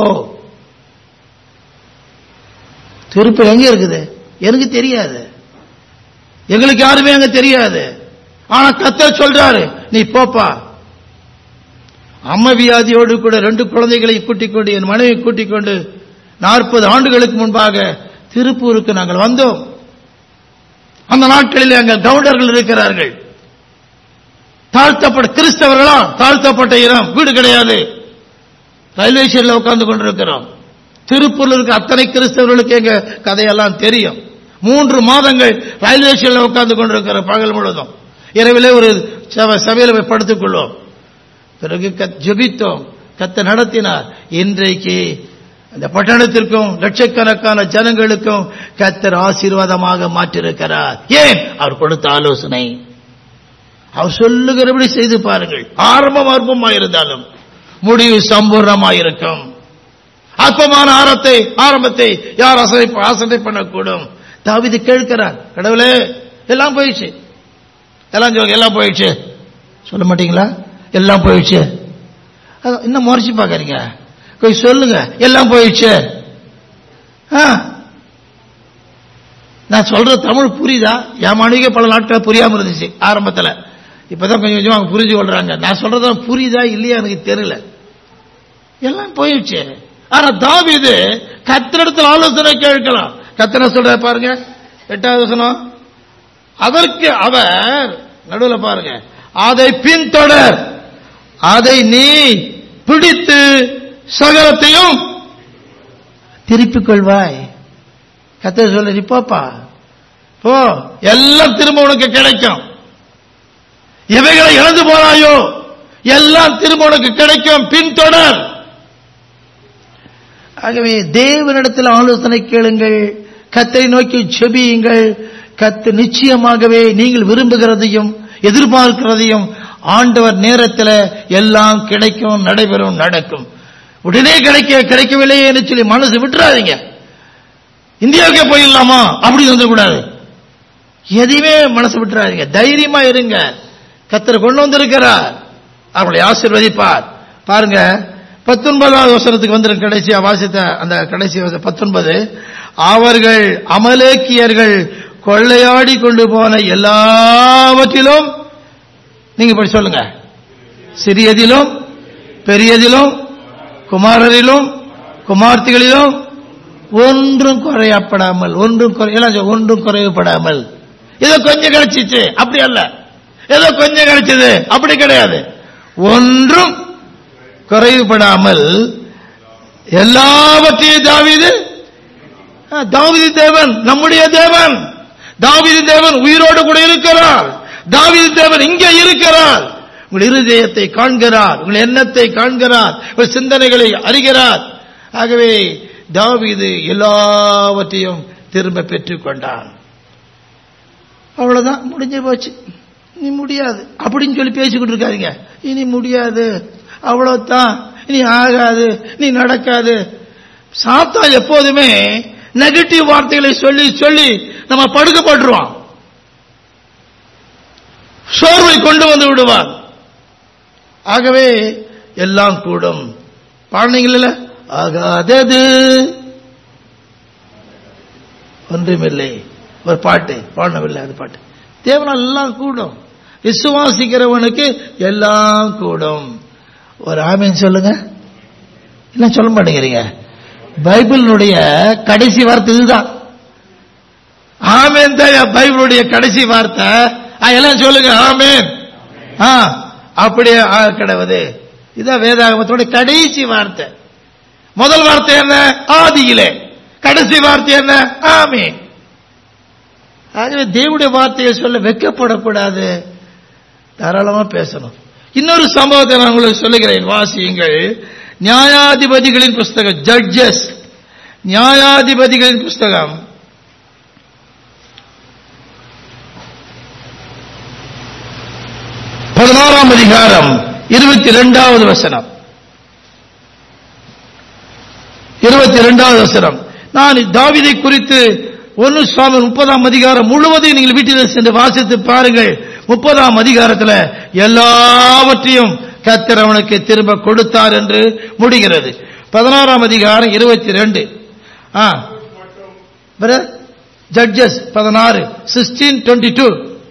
திருப்பூர் எங்க இருக்குது எனக்கு தெரியாது எங்களுக்கு யாருமே அங்க தெரியாது ஆனா கத்த சொல்றாரு நீ போப்பா அம்ம வியாதியோடு கூட ரெண்டு குழந்தைகளை கூட்டிக் கொண்டு என் மனைவி கூட்டிக் கொண்டு நாற்பது ஆண்டுகளுக்கு முன்பாக திருப்பூருக்கு நாங்கள் வந்தோம் அந்த நாட்களில் எங்கள் கவுண்டர்கள் இருக்கிறார்கள் தாழ்த்தப்பட்ட கிறிஸ்தவர்களா தாழ்த்தப்பட்ட இடம் வீடு கிடையாது ரயில்வே ஸ்டேஷன்ல உட்கார்ந்து கொண்டிருக்கிறோம் திருப்பூர்ல இருக்க அத்தனை கிறிஸ்தவர்களுக்கு எங்க கதையெல்லாம் தெரியும் மூன்று மாதங்கள் ரயில்வே ஸ்டேஷன்ல உட்கார்ந்து கொண்டிருக்கிற பகல் முழுதும் இரவிலே ஒரு சபையில் போய் படுத்துக் கொள்வோம் பிறகு ஜெபித்தோம் கத்த நடத்தினார் இன்றைக்கு அந்த பட்டணத்திற்கும் லட்சக்கணக்கான ஜனங்களுக்கும் கத்தர் ஆசீர்வாதமாக மாற்றிருக்கிறார் ஏன் அவர் கொடுத்த ஆலோசனை அவர் சொல்லுகிறபடி செய்து பாருங்கள் ஆரம்பம் அற்பமா இருந்தாலும் முடிவு சம்பூர்ணமாயிருக்கும் அற்பமான ஆரத்தை ஆரம்பத்தை யார் அசை ஆசனை பண்ணக்கூடும் தாவிது கேட்கிறார் கடவுளே எல்லாம் போயிடுச்சு எல்லாம் சொல்லுங்க எல்லாம் போயிடுச்சு சொல்ல மாட்டீங்களா எல்லாம் போயிடுச்சு அதான் இன்னும் முறைச்சு பார்க்கறீங்க போய் சொல்லுங்க எல்லாம் போயிடுச்சு ஆ. நான் சொல்ற தமிழ் புரியுதா என் மனைவிக்கு பல நாட்கள் புரியாம இருந்துச்சு ஆரம்பத்துல இப்பதான் கொஞ்சம் கொஞ்சம் அவங்க புரிஞ்சு கொள்றாங்க நான் சொல்றது புரியுதா இல்லையா எனக்கு தெரியல எல்லாம் போயிடுச்சு ஆனா தாவீது கத்திரிடத்தில் ஆலோசனை கேட்கலாம் கத்திர சொல்ற பாருங்க எட்டாவது வசனம் அதற்கு அவர் நடுவில் பாருங்க அதை பின்தொடர் அதை நீ பிடித்து சகலத்தையும் திருப்பிக் கொள்வாய் கத்த சொல்ல நீ போப்பா போ எல்லாம் திரும்ப உனக்கு கிடைக்கும் இவைகளை இழந்து போனாயோ எல்லாம் திரும்ப உனக்கு கிடைக்கும் பின்தொடர் ஆகவே தேவனிடத்தில் ஆலோசனை கேளுங்கள் கத்தரை நோக்கி செபியுங்கள் கத்து நிச்சயமாகவே நீங்கள் விரும்புகிறதையும் எதிர்பார்க்கிறதையும் ஆண்டவர் நேரத்தில் எல்லாம் கிடைக்கும் நடைபெறும் நடக்கும் உடனே கிடைக்க கிடைக்கவில்லையே என்று சொல்லி மனசு விட்டுறாதீங்க இந்தியாவுக்கே போயிடலாமா அப்படி வந்துடக்கூடாது எதையுமே மனசு விட்டுறாதீங்க தைரியமா இருங்க கத்தர் கொண்டு வந்திருக்கிறார் அவர்களை ஆசீர்வதிப்பார் பாருங்க பத்தொன்பதாவது வசனத்துக்கு வந்து கடைசியா வாசித்த அந்த கடைசி வசனம் பத்தொன்பது அவர்கள் அமலேக்கியர்கள் கொள்ளையாடி கொண்டு போன எல்லாவற்றிலும் நீங்க இப்படி சொல்லுங்க சிறியதிலும் பெரியதிலும் குமாரரிலும் குமார்த்திகளிலும் ஒன்றும் குறையப்படாமல் ஒன்றும் குறை- எல்லாம் சொல்ல, ஒன்றும் குறைவுபடாமல் ஏதோ கொஞ்சம் கிடைச்சிச்சு அப்படி அல்ல ஏதோ கொஞ்சம் கிடைச்சது அப்படி கிடையாது ஒன்றும் குறைவுபடாமல் எல்லாவற்றையும் தாவீது ஆ, தாவீது தேவன் நம்முடைய தேவன் தாவீது தேவன் உயிரோடு கூட இருக்கிறார் தாவீது தேவன் இங்கே இருக்கிறார் உங்கள் இருதயத்தை காண்கிறார் உங்கள் எண்ணத்தை காண்கிறார் உங்கள் சிந்தனைகளை அறிகிறார் ஆகவே தாவீது எல்லாவற்றையும் திரும்ப பெற்றுக் கொண்டான் அவ்வளவுதான் முடிஞ்சு போச்சு இனி முடியாது அப்படின்னு சொல்லி பேசிக்கிட்டு இருக்காதீங்க இனி முடியாது அவ்வளவுதான் இனி ஆகாது நீ நடக்காது சாத்தா எப்போதுமே நெகட்டிவ் வார்த்தைகளை சொல்லி சொல்லி நம்ம படுக்க போட்டுருவான் சோர்வை கொண்டு வந்து விடுவான் ஆகவே எல்லாம் கூடும் பாடுனீங்கல்ல ஆகாதது ஒன்றுமில்லை ஒரு பாட்டு பாடவில்லை அது பாட்டு தேவனால் எல்லாம் கூடும் விசுவாசிக்கிறவனுக்கு எல்லாம் கூடும் ஒரு ஆமீன் சொல்லுங்க என்ன சொல்ல மாட்டேங்கிறீங்க பைபிளினுடைய கடைசி வார்த்தை இதுதான் ஆமேன் தான் பைபிளுடைய கடைசி வார்த்தை ஆ, எல்லாம் சொல்லுங்க ஆமேன் ஆ அப்படியே ஆ, கிடவது இதான் வேதாகமத்தோட கடைசி வார்த்தை முதல் வார்த்தை என்ன ஆதியிலே கடைசி வார்த்தை என்ன ஆமீன் ஆகவே தேவனுடைய வார்த்தையை சொல்ல வெக்கப்படக்கூடாது தாராளமா பேசணும் இன்னொரு சம்பவத்தை நான் உங்களுக்கு சொல்லுகிறேன் வாசியுங்கள் நியாயாதிபதிகளின் புஸ்தகம் ஜட்ஜஸ் நியாயாதிபதிகளின் புஸ்தகம் பதினாறாம் அதிகாரம் இருபத்தி இரண்டாவது வசனம் இருபத்தி இரண்டாவது வசனம் நான் தாவீதை குறித்து ஒன்னு சுவாமி முப்பதாம் அதிகாரம் முழுவதையும் நீங்கள் வீட்டில் சென்று வாசித்து பாருங்கள் முப்பதாம் அதிகாரத்தில் எல்லாவற்றையும் கத்தர் அவனுக்கு திரும்ப கொடுத்தார் என்று முடிகிறது பதினாறாம் அதிகாரம் இருபத்தி ரெண்டு ஜட்ஜஸ் பதினாறு சிக்ஸ்டீன் டுவெண்ட்டி டூ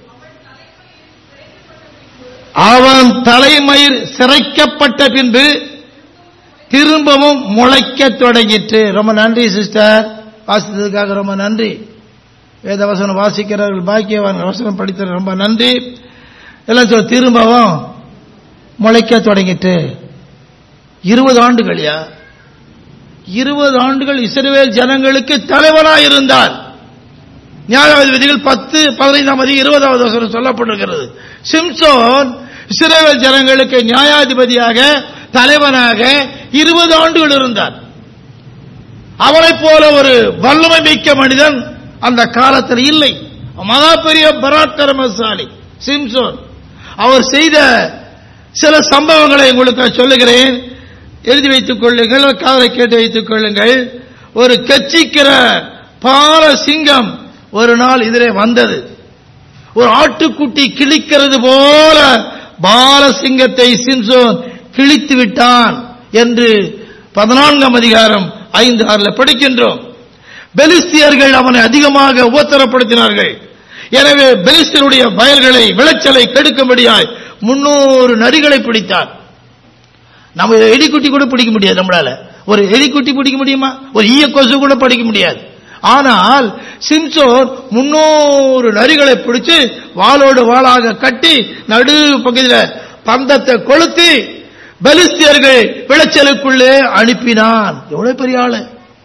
அவன் தலைமயிர் சிரைக்கப்பட்ட பின்பு திரும்பவும் முளைக்க தொடங்கிற்று ரொம்ப நன்றி சிஸ்டர் வாசித்ததுக்காக ரொம்ப நன்றி வேத வசனம் வாசிக்கிறவர்கள் பாக்கியவான் வசனம் படித்த ரொம்ப நன்றி எல்லாம் சொல்ல திரும்பவும் முளைக்க தொடங்கிட்டு இருபது ஆண்டுகள்யா இருபது ஆண்டுகள் இஸ்ரவேல் ஜனங்களுக்கு தலைவனாய் இருந்தார் நியாயாதிபதிகள் பத்து பதினைந்தாம் அதிகம் இருபதாவது வசனம் சொல்லப்பட்டிருக்கிறது சிம்சோன் இஸ்ரேல் ஜனங்களுக்கு நியாயாதிபதியாக தலைவனாக இருபது ஆண்டுகள் இருந்தார் அவனைப் போல ஒரு வல்லமை மிக்க மனிதன் அந்த காலத்தில் இல்லை மகா பெரிய பராக்கிரமசாலி சிம்சோன் அவர் செய்த சில சம்பவங்களை உங்களுக்கு நான் சொல்லுகிறேன் எழுதி வைத்துக் கொள்ளுங்கள் காதலை கேட்டு வைத்துக் கொள்ளுங்கள் ஒரு கச்சிக்கிற பால சிங்கம் ஒரு நாள் இதிலே வந்தது ஒரு ஆட்டுக்குட்டி கிழிக்கிறது போல பாலசிங்கத்தை சிம்சோன் கிழித்து விட்டான் என்று பதினான்காம் அதிகாரம் ஐந்து ஆறுல படிக்கின்றோம் பெலிஸ்தியர்கள் அவனை அதிகமாக உபத்திரப்படுத்தினார்கள் எனவே பெலிஸ்தியருடைய வயல்களை விளைச்சலை கெடுக்கும்படியாய் முன்னூறு நரிகளை பிடித்தார் நம்ம எலிக்குட்டி கூட பிடிக்க முடியாது நம்மளால ஒரு எலிக்குட்டி பிடிக்க முடியுமா ஒரு ஈய கொசு கூட பிடிக்க முடியாது ஆனால் சிம்சோன் முன்னூறு நரிகளை பிடிச்சு வாளோடு வாளாக கட்டி நடு பகுதியில் பந்தத்தை கொளுத்தி பெலிஸ்தியர்கள் விளைச்சலுக்குள்ளே அனுப்பினான் எவ்வளவு பெரிய ஆளு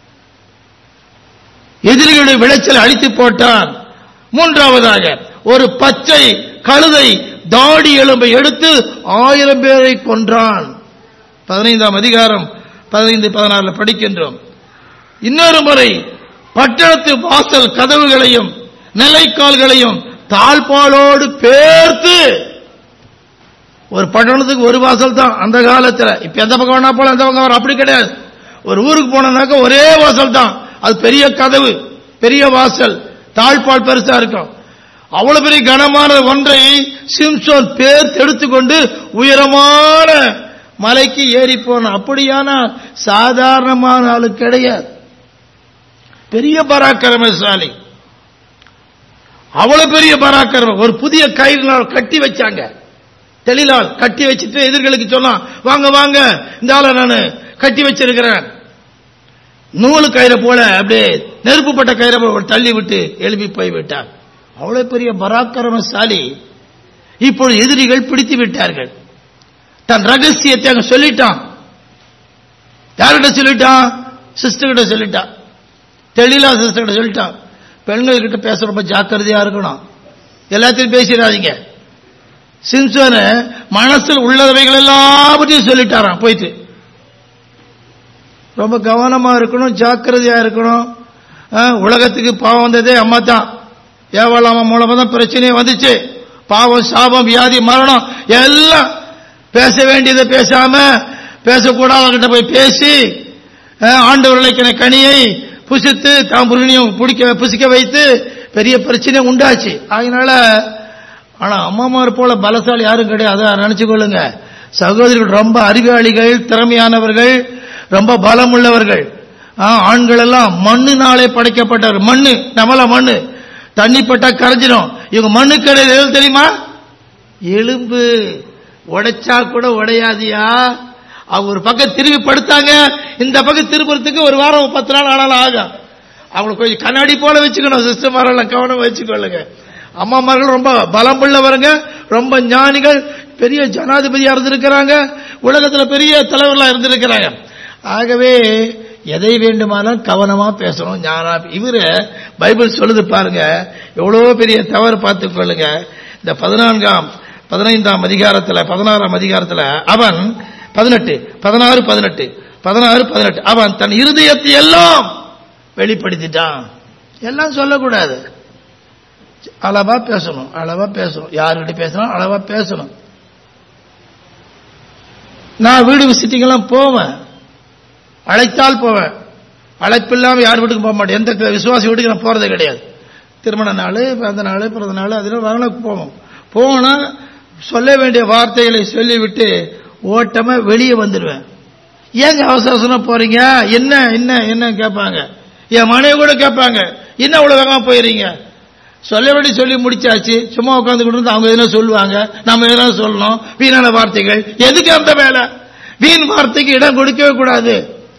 எதிரிகளுடைய விளைச்சலை அழித்து போட்டான் மூன்றாவதாக ஒரு பச்சை கழுதை தாடி எலும்பை எடுத்து ஆயிரம் பேரை கொன்றான் பதினைந்தாம் அதிகாரம் பதினைந்து பதினாறுல படிக்கின்றோம் இன்னொரு முறை பட்டணத்து வாசல் கதவுகளையும் நிலைக்கால்களையும் தாழ்பாலோடு பேர்த்து ஒரு பட்டணத்துக்கு ஒரு வாசல் தான் அந்த காலத்துல இப்ப எந்த பக்கம் வேணா போல எந்த பக்கம் வர அப்படி கிடையாது ஒரு ஊருக்கு போனோம்னாக்க ஒரே வாசல் தான் அது பெரிய கதவு பெரிய வாசல் தாழ்பால் பெருசா இருக்கும் அவ்வளவு பெரிய கனமான ஒன்றை சிம்சோன் பேர்த்து எடுத்துக்கொண்டு உயரமான மலைக்கு ஏறி போன அப்படியான சாதாரணமான ஆளு கிடையாது பெரிய பராக்கிரமசாலி அவ்வளவு பெரிய பராக்கிரமம் ஒரு புதிய கயிறினால் கட்டி வச்சாங்க தெளிலால் கட்டி வச்சுட்டு எதிர்களுக்கு சொன்னான் வாங்க வாங்க இந்த ஆளை நான் கட்டி வச்சிருக்கிறேன் நூலு கயிறை போல அப்படியே நெருப்புப்பட்ட கயிறை போல தள்ளி விட்டு எழுப்பி போய் விட்டார் அவ்வளவு பெரிய பராக்கிரமசாலி இப்பொழுது எதிரிகள் பிடித்து விட்டார்கள் தன் ரகசியத்தை அங்க சொல்லிட்டான் யார்கிட்ட சொல்லிட்டான் சிஸ்டர் கிட்ட சொல்லிட்டான் தெளிலா சிஸ்டர் கிட்ட சொல்லிட்டான் பெண்கள் கிட்ட பேச ரொம்ப ஜாக்கிரதையா இருக்கணும் எல்லாத்தையும் பேசிடாதீங்க சிம்சோன மனசில் உள்ளவைகள் எல்லாவற்றையும் சொல்லிட்டாராம் போயிட்டு ரொம்ப கவனமா இருக்கணும் ஜாக்கிரதையா இருக்கணும் அஹ், உலகத்துக்கு பாவம் வந்ததே அம்மா தான் ஏவாளாம மூலமா தான் பிரச்சனையே வந்துச்சு பாவம் சாபம் வியாதி மரணம் எல்லாம் பேச வேண்டியதை பேசாம பேசக்கூடாதவங்கிட்ட போய் பேசி அஹ், ஆண்டவர் இலக்கின கனியை புசித்து தாம் புருஷனையும் பிடிக்க புசிக்க வைத்து பெரிய பிரச்சனை உண்டாச்சு அதனால ஆனா அம்மாமார் போல பலசாலி யாரும் கிடையாது அதை நினைச்சுக்கொள்ளுங்க சகோதரிகள் ரொம்ப அறிவாளிகள் திறமையானவர்கள் ரொம்ப பலம் உள்ளவர்கள் ஆ, ஆண்கள் எல்லாம் மண்ணுனாலே படைக்கப்பட்டவர் மண்ணு நம்மள மண்ணு தண்ணி பட்டா கரைஞ்சிடும் இவங்க மண்ணு கிடையாது எது தெரியுமா எலும்பு உடைச்சா கூட உடையாதியா அவங்க ஒரு பக்கம் திரும்பி படுத்தாங்க இந்த பக்கம் திரும்புறதுக்கு ஒரு வாரம் பத்து நாள் ஆனாலும் ஆகும் அவங்களுக்கு கொஞ்சம் கண்ணாடி போல வச்சுக்கணும் சிஸ்டர் மாரெல்லாம் கவனம் வச்சுக்கொள்ளுங்க அம்மாமார்கள் ரொம்ப பலம் உள்ளவருங்க ரொம்ப ஞானிகள் பெரிய ஜனாதிபதியா இருந்திருக்கிறாங்க உலகத்துல பெரிய தலைவர்களா இருந்திருக்கிறாங்க ஆகவே எதை வேண்டுமானாலும் கவனமா பேசணும் ஞானா இவரு பைபிள் சொல்லுது பாருங்க எவ்வளவு பெரிய தவறு பார்த்துக் கொள்ளுங்க இந்த பதினான்காம் பதினைந்தாம் அதிகாரத்துல பதினாறாம் அதிகாரத்துல அவன் பதினெட்டு பதினாறு பதினெட்டு பதினாறு பதினெட்டு அவன் தன் இருதயத்தை எல்லாம் வெளிப்படுத்திட்டான் எல்லாம் சொல்லக்கூடாது அளவா பேசணும் அளவா பேசணும் யாருக்கிட்ட பேசணும் அளவா பேசணும் நான் வீடு விசிட்டிங் எல்லாம் போவேன் அழைத்தால் போவேன் அழைப்பு இல்லாம யார் வீட்டுக்கு போக மாட்டேன் எந்த விசுவாசி வீட்டுக்கு நான் போறதே கிடையாது திருமண நாள் பிறந்த நாள் பிறந்த நாள் அதெல்லாம் வரல போவோம் போனா சொல்ல வேண்டிய வார்த்தைகளை சொல்லிவிட்டு ஓட்டமா வெளியே வந்துடுவேன் ஏங்க அவசர அவசரமா போறீங்க என்ன என்ன என்ன கேட்பாங்க என் மனைவி கூட கேட்பாங்க என்ன அவ்வளவு வேகமா போயிடுறீங்க சொல்ல வேண்டி சொல்லி முடிச்சாச்சு சும்மா உட்காந்துக்கிட்டு இருந்து அவங்க எதுனா சொல்லுவாங்க நம்ம எதுனா சொல்லணும் வீணான வார்த்தைகள் எதுக்கு அந்த வேலை வீண் வார்த்தைக்கு இடம் கொடுக்கவே கூடாது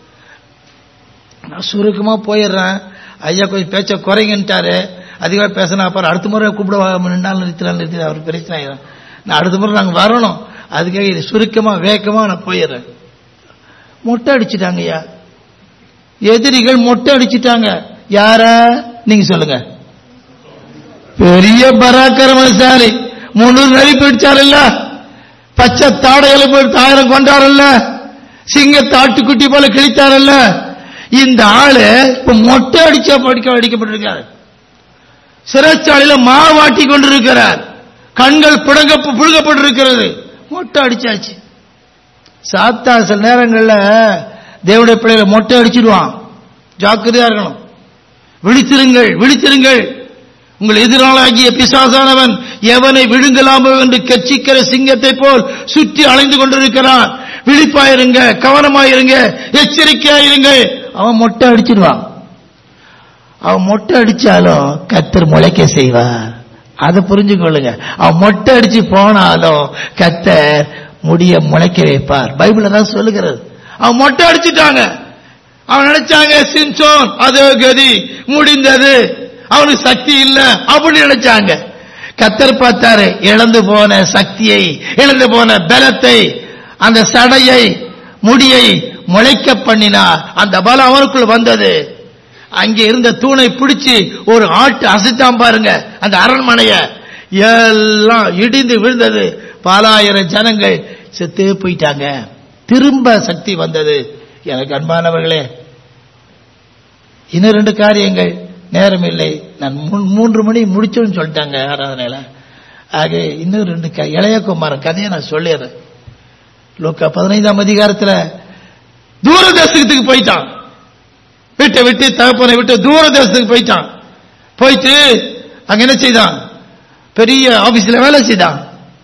நான் சுருக்கமா போயிடுறேன் ஐயா கொஞ்சம் பேச்ச குறைங்கன்ட்டாரு அதிகமா பேசினா அப்புறம் அடுத்த முறை கூப்பிட நின்னாலும் நிறுத்தினா நிறுத்தி அவர் பிரச்சனை ஆயிரும் நான் அடுத்த முறை நாங்க வரணும் அதுக்காக இது சுருக்கமா வேகமா நான் போயிடுறேன் மொட்டை அடிச்சிட்டாங்க ஐயா எதிரிகள் மொட்டை அடிச்சிட்டாங்க யார நீங்க சொல்லுங்க பெரிய பராக்கிரமசாலி முன்னூறு நரி பிடிச்சாரல்ல பச்சை தாடைகளை போய் ஆயிரம் கொண்டாரல்ல சிங்க தாட்டுக்குட்டி போல கிழித்தாரல்ல இந்த ஆளு இப்ப மொட்டை அடிச்ச படிக்க அடிக்கப்பட்டிருக்காரு சிறைச்சாலையில மாவாட்டி கொண்டிருக்கிறார் கண்கள் புடங்க புழுகப்பட்டிருக்கிறது மொட்டை அடிச்சாச்சு சாத்தா சில நேரங்கள்ல தேவடைய பிள்ளைகளை மொட்டை அடிச்சிடுவான் ஜாக்கிரதையா இருக்கணும் விழித்திருங்கள் விழித்திருங்கள் உங்கள் எதிராளாகிய பிசாசானவன் எவனை விழுங்கலாமோ என்று கட்சிக்கிற சிங்கத்தை போல் சுற்றி அலைந்து கொண்டிருக்கிறான் விழிப்பாயிருங்க கவனமாயிருங்க எச்சரிக்கையாயிருங்கள் அவன் மொட்டை அடிச்சிடுவான் அவன் மொட்டை அடிச்சாலும் கத்தர் முளைக்க செய்வார் அதை புரிஞ்சுக்கொள்ளுங்க அவன் மொட்டை அடிச்சு போனாலும் கத்தர் முடிய முளைக்க வைப்பார் பைபிள் தான் சொல்லுகிறது அவன் மொட்டை அடிச்சிட்டாங்க அவன் நினைச்சாங்க சிம்சோன் அதோ கதி முடிந்தது அவனுக்கு சக்தி இல்ல அப்படி நினைச்சாங்க கத்தர் பார்த்தாரு இழந்து போன சக்தியை இழந்து போன பலத்தை அந்த சடையை முடியை முளைக்க பண்ணினார் அந்த பலம் அவனுக்குள் வந்தது அங்கே இருந்த தூணை பிடிச்சு ஒரு ஆட்டு அசைத்தான் பாருங்க அந்த அரண்மனைய எல்லாம் இடிந்து விழுந்தது பலாயிரம் ஜனங்கள் செத்து போயிட்டாங்க திரும்ப சக்தி வந்தது எனக்கு அன்பானவர்களே இன்னும் ரெண்டு காரியங்கள் நேரம் இல்லை நான் மூ- மூன்று மணி முடிச்சோன்னு சொல்லிட்டாங்க ஆராதனையில ஆக இன்னும் ரெண்டு க இளையகுமாரன் கதையை நான் சொல்லிடுறேன் லோக்கா பதினைந்தாம் அதிகாரத்துல தூர தேசத்துக்கு போயிட்டான் விட்டு விட்டு தகப்பனை விட்டு தூர தேசத்துக்கு போயிட்டான் போயிட்டு அங்க என்ன செய்தான் பெரிய ஆபீஸ்ல வேலை செய்தான்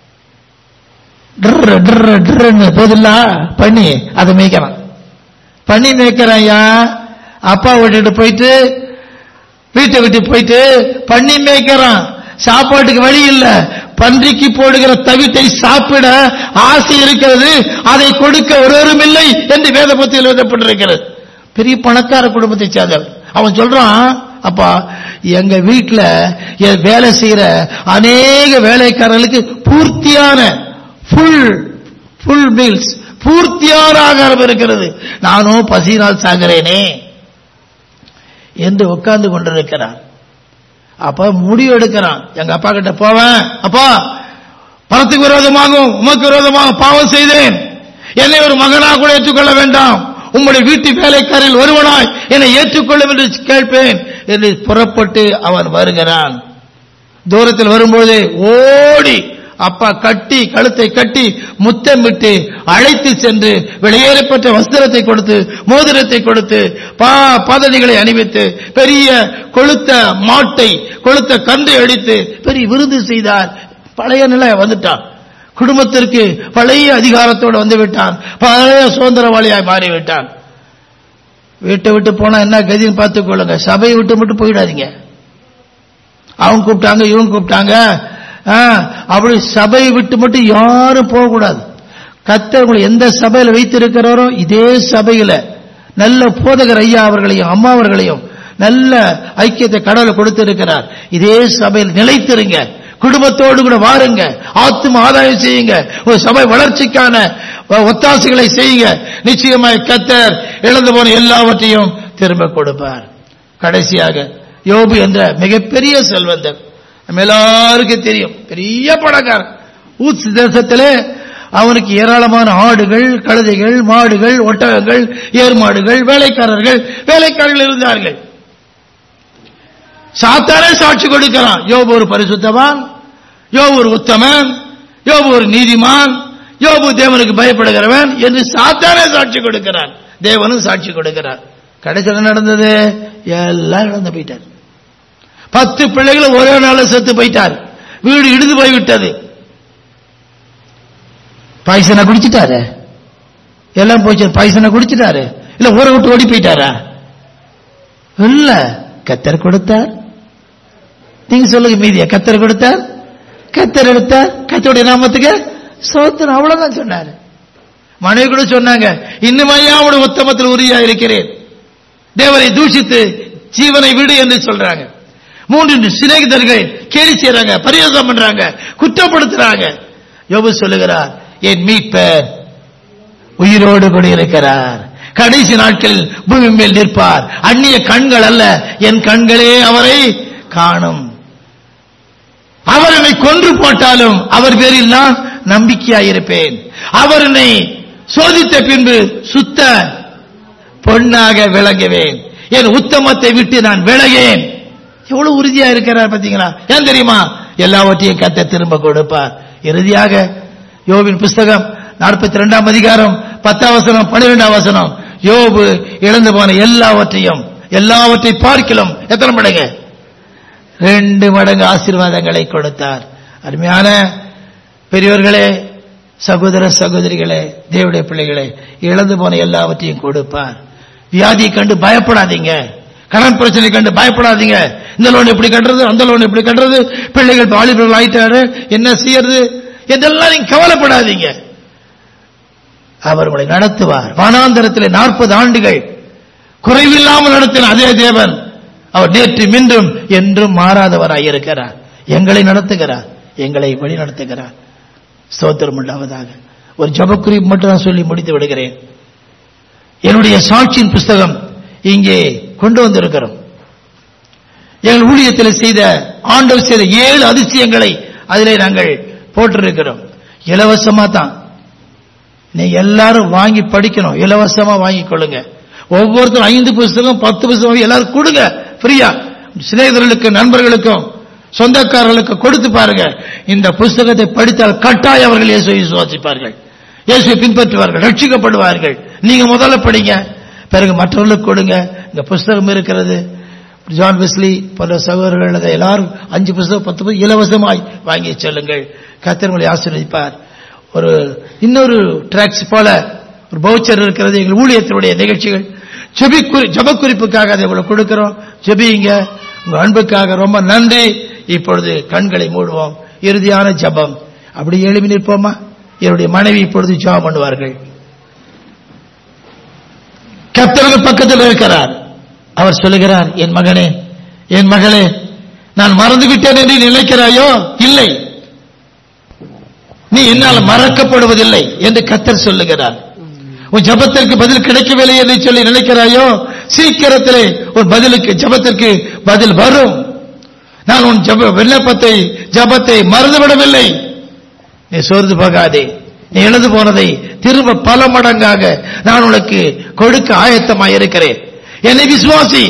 ட்ரு, ட்ரு, ட்ருன்னு போதில்ல பண்ணி அதை மேய்க்கிறான் பண்ணி மேய்க்கிறான் ஐயா அப்பா விட்டுட்டு போயிட்டு வீட்டை விட்டு போயிட்டு பண்ணி மேய்க்கிறான் சாப்பாட்டுக்கு வழி இல்ல பன்றிக்கு போடுகிற தவிட்டை சாப்பிட ஆசை இருக்கிறது அதை கொடுக்க ஒருவரும் இல்லை என்று வேத புத்தியில் எழுதப்பட்டிருக்கிறது பெரிய பணக்கார குடும்பத்தை சேர்ந்தவர் அவன் சொல்றான் அப்பா எங்க வீட்டுல என் வேலை செய்யற அநேக வேலைக்காரர்களுக்கு பூர்த்தியான ஃபுல் ஃபுல் மீல்ஸ் பூர்த்தியான ஆகாரம் இருக்கிறது நானும் பசியினால் சாகிறேனே என்று உட்கார்ந்து கொண்டிருக்கிறான் அப்ப முடிவு எடுக்கிறான் எங்க அப்பா கிட்ட போவேன் அப்பா பணத்துக்கு விரோதமாகவும் உமக்கு விரோதமாக பாவம் செய்தேன் என்னை ஒரு மகனாக கூட ஏற்றுக்கொள்ள வேண்டாம் உம்முடைய வீட்டு வேலைக்காரில் ஒருவனாய் என்னை ஏற்றுக்கொள்ளும் என்று கேட்பேன் என்று புறப்பட்டு அவன் வருகிறான் தூரத்தில் வரும்போது ஓடி அப்பா கட்டி கழுத்தை கட்டி முத்தமிட்டு அழைத்து சென்று வெளியேறப்பட்ட வஸ்திரத்தை கொடுத்து மோதிரத்தை கொடுத்து பா பாதணிகளை அணிவித்து பெரிய கொளுத்த மாட்டை கொளுத்த கன்றை அடித்து பெரிய விருது செய்தார் பழைய நிலை வந்துட்டான் குடும்பத்திற்கு பழைய அதிகாரத்தோடு வந்து விட்டான் பழைய சுதந்திரவாளியாய் மாறிவிட்டான் வீட்டை விட்டு போனா என்ன கதின்னு பார்த்துக் கொள்ளுங்க சபையை விட்டு மட்டும் போயிடாதீங்க அவங்க கூப்பிட்டாங்க இவங்க கூப்பிட்டாங்க ஆ, அப்படி சபையை விட்டு மட்டும் யாரும் போகக்கூடாது கத்தர் உங்களை எந்த சபையில வைத்திருக்கிறாரோ இதே சபையில நல்ல போதகர் ஐயா அவர்களையும் அம்மா அவர்களையும் நல்ல ஐக்கியத்தை கடவுள் கொடுத்திருக்கிறார் இதே சபையில் நிலைத்திருங்க குடும்பத்தோடு கூட வாருங்க ஆத்தும ஆதாயம் செய்யுங்க ஒரு சபை வளர்ச்சிக்கான ஒத்தாசைகளை செய்யுங்க நிச்சயமாய் கத்தர் இழந்து போன எல்லாவற்றையும் திரும்ப கொடுப்பார் கடைசியாக யோபு என்ற மிகப்பெரிய செல்வந்தர் நம்ம எல்லாருக்கும் தெரியும் பெரிய பணக்காரன் ஊத்ஸ் தேசத்திலே அவனுக்கு ஏராளமான ஆடுகள் கழுதைகள் மாடுகள் ஒட்டகங்கள் ஏர்மாடுகள் வேலைக்காரர்கள் வேலைக்காரர்கள் இருந்தார்கள் சாத்தானே சாட்சி கொடுக்கிறான் யோபு ஒரு பரிசுத்தவான் யோபு ஒரு உத்தமன் யோபு ஒரு நீதிமான் யோபு தேவனுக்கு பயப்படுகிறவன் என்று சாத்தானே சாட்சி கொடுக்கிறான் தேவனும் சாட்சி கொடுக்கிறார் கடைசியில் என்ன நடந்தது எல்லாம் இழந்து போயிட்டார் பத்து பிள்ளைகளும் ஒரே நாள்ல செத்து போயிட்டார் வீடு இடிந்து போய்விட்டது பாய்சனை குடிச்சிட்டாரு எல்லாம் போச்சு பாய்சனை குடிச்சிட்டாரு இல்ல ஊரை விட்டு ஓடி போயிட்டாரா இல்ல கத்தர் கொடுத்தார் நீங்க சொல்லுங்க மீதியா கத்தர் கொடுத்தார் கத்தர் எடுத்தார் கத்தருடைய நாமத்துக்கு சோத்திரம் அவ்வளவுதான் சொன்னாரு மனைவி கூட சொன்னாங்க இன்னுமையா அவனுடைய உத்தமத்தில் உறுதியா இருக்கிறேன் தேவனை தூஷித்து ஜீவனை விடு என்று சொல்றாங்க மூன்று சிநேகிதர்கள் கேலி செய்றாங்க பரியோகம் பண்றாங்க குற்றப்படுத்துறாங்க யோபு சொல்லுகிறார் என் மீட்பர் உயிரோடு கூட இருக்கிறார் கடைசி நாட்களில் பூமி மேல் நிற்பார் அந்நிய கண்கள் அல்ல என் கண்களே அவரை காணும் அவர் என்னை கொன்று போட்டாலும் அவர் பேரில் நான் நம்பிக்கையாயிருப்பேன் அவர் என்னை சோதித்த பின்பு சுத்த பொன்னாக விளங்குவேன் என் உத்தமத்தை விட்டு நான் விலகேன் எவ்வளவு உறுதியா இருக்கிறார் பாத்தீங்களா ஏன் தெரியுமா எல்லாவற்றையும் கத்த திரும்ப கொடுப்பார் இறுதியாக யோபின் புஸ்தகம் நாற்பத்தி ரெண்டாம் அதிகாரம் பத்தாம் வசனம் பன்னிரெண்டாம் வசனம் யோபு இழந்து போன எல்லாவற்றையும் எல்லாவற்றை பார்க்கலாம் எத்தனை மடங்கு ரெண்டு மடங்கு ஆசீர்வாதங்களை கொடுத்தார் அருமையான பெரியவர்களே சகோதர சகோதரிகளே தேவடைய பிள்ளைகளே இழந்து போன எல்லாவற்றையும் கொடுப்பார் வியாதியை கண்டு பயப்படாதீங்க கடன் பிரச்சனை கண்டு பயப்படாதீங்க இந்த லோன் எப்படி கட்டுறது அந்த லோன் எப்படி கட்டுறது பிள்ளைகள் வாலிபர்கள் ஆயிட்டாரு என்ன செய்யறது இதெல்லாம் நீங்க கவலைப்படாதீங்க அவர் உங்களை நடத்துவார் வனாந்தரத்தில் நாற்பது ஆண்டுகள் குறைவில்லாமல் நடத்தின அதே தேவன் அவர் நேற்று மின்றும் என்றும் மாறாதவராய் இருக்கிறார் எங்களை நடத்துகிறார் எங்களை வழி நடத்துகிறார் ஸ்தோத்திரம் உண்டாவதாக ஒரு ஜபக்குறிப்பு மட்டும் நான் சொல்லி முடித்து விடுகிறேன் என்னுடைய சாட்சியின் புஸ்தகம் இங்கே கொண்டு வந்திருக்கிறோம் எங்கள் ஊழியத்தில் செய்த ஆண்டவர் செய்த ஏழு அதிசயங்களை அதிலே நாங்கள் போட்டிருக்கிறோம் இலவசமா தான் நீங்க எல்லாரும் வாங்கி படிக்கணும் இலவசமா வாங்கிக் கொள்ளுங்க ஒவ்வொருத்தரும் ஐந்து புஸ்தகம் பத்து புஸ்தகம் எல்லாரும் கொடுங்க ஃப்ரீயா சிநேகிதர்களுக்கு நண்பர்களுக்கும் சொந்தக்காரர்களுக்கு கொடுத்து பாருங்க இந்த புஸ்தகத்தை படித்தால் கட்டாயம் அவர்கள் இயேசுவை விசுவாசிப்பார்கள் இயேசுவை பின்பற்றுவார்கள் ரட்சிக்கப்படுவார்கள் நீங்க முதல்ல படிங்க பிறகு மற்றவர்களுக்கு கொடுங்க இந்த புஸ்தகம் இருக்கிறது ஜான் வெஸ்லி போன்ற சகோதரர்கள் அதை எல்லாரும் அஞ்சு புஸ்தகம் பத்து புத்தகம் இலவசமாய் வாங்கி செல்லுங்கள் கத்திரங்களை ஆசீர்வதிப்பார் ஒரு இன்னொரு டிராக்ஸ் போல ஒரு பவுச்சர் இருக்கிறது எங்கள் ஊழியத்தினுடைய நிகழ்ச்சிகள் ஜெபி ஜபக்குறிப்புக்காக அதை இவ்வளவு கொடுக்கிறோம் ஜெபிங்க உங்க அன்புக்காக ரொம்ப நன்றி இப்பொழுது கண்களை மூடுவோம் இறுதியான ஜபம் அப்படி எழுப்பி நிற்போமா என்னுடைய மனைவி இப்பொழுது ஜபம் பண்ணுவார்கள் கத்தர்கள் பக்கத்தில் இருக்கிறார் அவர் சொல்லுகிறார் என் மகனே என் மகளே நான் மறந்து விட்டேன் என்று நினைக்கிறாயோ இல்லை நீ என்னால் மறக்கப்படுவதில்லை என்று கத்தர் சொல்லுகிறார் உன் ஜபத்திற்கு பதில் கிடைக்கவில்லை என்று சொல்லி நினைக்கிறாயோ சீக்கிரத்திலே உன் பதிலுக்கு ஜபத்திற்கு பதில் வரும் நான் உன் ஜப விண்ணப்பத்தை ஜபத்தை மறந்துவிடவில்லை நீ சோர்ந்து போகாதே நீ எழுது போனதை திரும்ப பல மடங்காக நான் உனக்கு கொடுக்க ஆயத்தமாய் இருக்கிறேன் என்னை விசுவாசி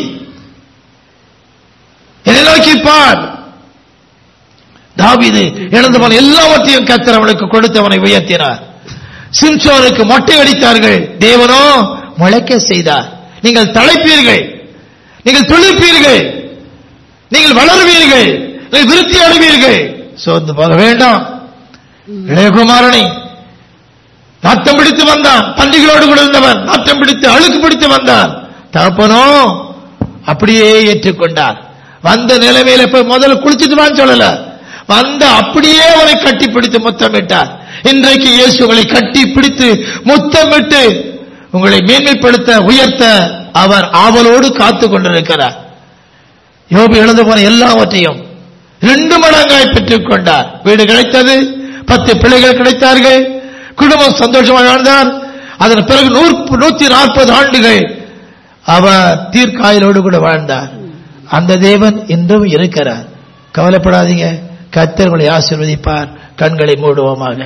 என்னை நோக்கி பார் தாவீது இழந்து போன எல்லாவற்றையும் கத்தர் அவனுக்கு கொடுத்து அவனை உயர்த்தினார் சிம்சோனுக்கு மொட்டை அடித்தார்கள் தேவனோ முளைக்க செய்தார் நீங்கள் தலைப்பீர்கள் நீங்கள் துளிப்பீர்கள் நீங்கள் வளருவீர்கள் நீங்கள் விருத்தி அடைவீர்கள் சோர்ந்து போக வேண்டாம் இளையகுமாரனை நாட்டம் பிடித்து வந்தான் பண்டிகளோடு கூட இருந்தவன் நாட்டம் பிடித்து அழுக்கு பிடித்து வந்தான் தகப்பனோ அப்படியே ஏற்றுக்கொண்டார் வந்த நிலைமையில போய் முதல்ல குளிச்சுட்டு வான்னு சொல்லல வந்த அப்படியே அவனை கட்டி பிடித்து முத்தமிட்டார் இன்றைக்கு இயேசு உங்களை கட்டி பிடித்து முத்தமிட்டு உங்களை மேன்மைப்படுத்த உயர்த்த அவர் ஆவலோடு காத்து கொண்டிருக்கிறார் யோபு எழுந்து போன எல்லாவற்றையும் ரெண்டு மடங்காய் பெற்றுக் கொண்டார் வீடு கிடைத்தது பத்து பிள்ளைகள் கிடைத்தார்கள் குடும்பம் சந்தோஷமாக வாழ்ந்தார் அதன் பிறகு நூறு நூத்தி நாற்பது ஆண்டுகள் அவர் தீர்க்காயலோடு கூட வாழ்ந்தார் அந்த தேவன் இன்றும் இருக்கிறார் கவலைப்படாதீங்க கத்தர் உங்களை ஆசீர்வதிப்பார் கண்களை மூடுவோமாக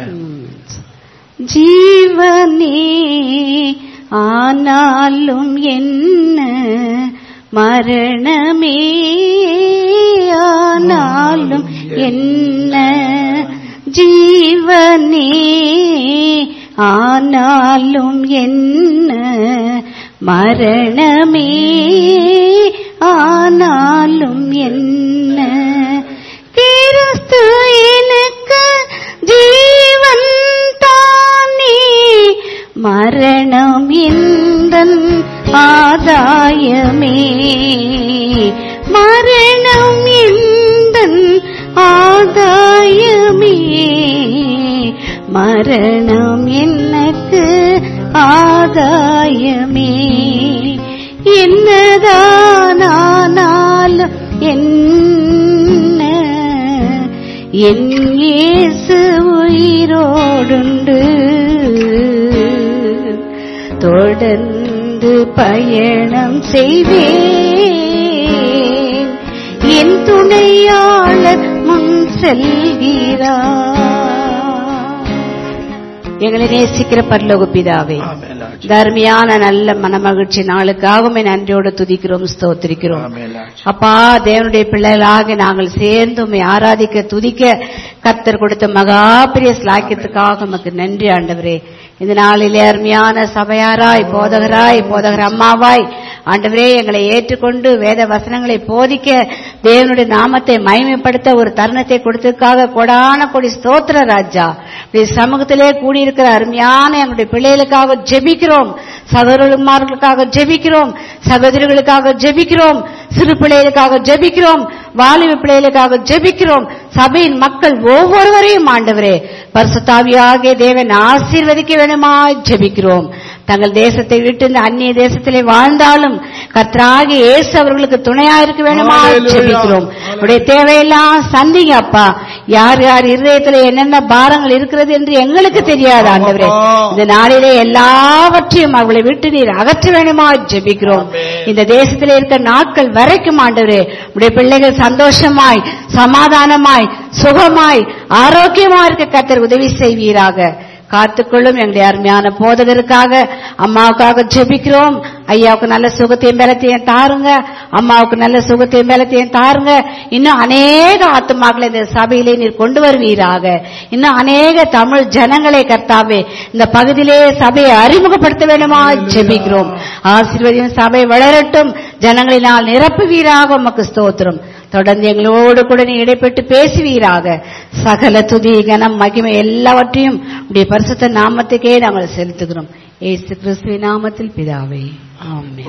ஜீவனே ஆனாலும் என்ன மரணமே ஆனாலும் என்ன ஜீவனே ஆனாலும் என்ன மரணமே ஆனாலும் என்ன கிறிஸ்து எனக்கு ஜீவன் தானே மரணம் எந்தன் ஆதாயமே மரணம் எந்தன் ஆதாயமே மரணம் எனக்கு ஆதாயமே என்னதானாலும் என்ன என் இயேசு உயிரோடுண்டு தொடர்ந்து பயணம் செய்வேன் என் துணையாளர் முன் செல்கிறார் எங்களை நேசிக்கிற பரலோக பிதாவே ஆமென் ராஜா. தர்மியான நல்ல மனமகிழ்ச்சி நாளுக்காகவே நன்றியோடு துதிக்கிறோம் ஸ்தோத்திரிக்கிறோம் ஆமென் ராஜா. அப்பா தேவனுடைய பிள்ளைகளாக நாங்கள் சேர்ந்து உம்மை ஆராதிக்க துதிக்க கர்த்தர் கொடுத்த மகா பெரிய ஸ்லாக்கியத்துக்காக உமக்கு நன்றி ஆண்டவரே இந்த நாளிலே அருமையான சபையாராய் போதகராய் போதகர் அம்மாவாய் ஆண்டவரே எங்களை ஏற்றுக்கொண்டு வேத வசனங்களை போதிக்க தேவனுடைய நாமத்தை மகிமைப்படுத்த ஒரு தருணத்தை கொடுத்ததுக்காக கொடான கொடி ஸ்தோத்திர ராஜா இப்படி சமூகத்திலே கூடியிருக்கிற அருமையான எங்களுடைய பிள்ளைகளுக்காக ஜெபிக்கிறோம் சகோதரர்களுக்காக ஜெபிக்கிறோம் சகோதரிகளுக்காக ஜெபிக்கிறோம் சிறு பிள்ளைகளுக்காக ஜெபிக்கிறோம் வாலிப பிள்ளைகளுக்காக ஜெபிக்கிறோம் சபையின் மக்கள் ஒவ்வொருவரையும் ஆண்டவரே பரிசுத்தாவியாகிய தேவன் ஆசீர்வதிக்க வேணுமா ஜெபிக்கிறோம் தங்கள் தேசத்தை விட்டு இந்த அந்நிய தேசத்திலே வாழ்ந்தாலும் கர்த்தராகிய இயேசு அவர்களுக்கு துணையா இருக்க வேணுமா Hallelujah. ஜெபிக்கிறோம் உடைய தேவையெல்லாம் சந்திங்க அப்பா யார் யார் இருதயத்துல என்னென்ன பாரங்கள் இருக்கிறது என்று எங்களுக்கு தெரியாது ஆண்டவரே ஆமாப்பா. இந்த நாளிலே எல்லாவற்றையும் அவர்களை விட்டு நீர் அகற்ற வேணுமா ஜெபிக்கிறோம் ஆமென். இந்த தேசத்திலே இருக்க நாட்கள் வரைக்கும் ஆண்டவரே உடைய பிள்ளைகள் சந்தோஷமாய் சமாதானமாய் சுகமாய் ஆரோக்கியமா இருக்க கர்த்தர் உதவி செய்வீராக காத்துக்கொள்ளும் எங்களுடைய அருமையான போதகருக்காக அம்மாவுக்காக ஜெபிக்கிறோம் ஐயாவுக்கு நல்ல சுகத்தையும் பலத்தையும் தாருங்க அம்மாவுக்கு நல்ல சுகத்தையும் பலத்தையும் தாருங்க இன்னும் அநேக ஆத்துமாக்களை இந்த சபையிலே நீர் கொண்டு வருவீராக இன்னும் அநேக தமிழ் ஜனங்களை கர்த்தாவே இந்த பகுதியிலே சபையை அறிமுகப்படுத்த வேண்டுமா ஜெபிக்கிறோம் ஆசீர்வதியும் சபை வளரட்டும் ஜனங்களினால் நிரப்புவீராக உமக்கு ஸ்தோத்திரம் தொடர்ந்து எங்களோடு கூட நீ இடைப்பட்டு பேசுவீராக சகல துதி கனம் மகிமை எல்லாவற்றையும் உடைய பரிசுத்த நாமத்துக்கே நாங்கள் செலுத்துகிறோம் ஏசு கிறிஸ்துவின் நாமத்தில் பிதாவே ஆமென்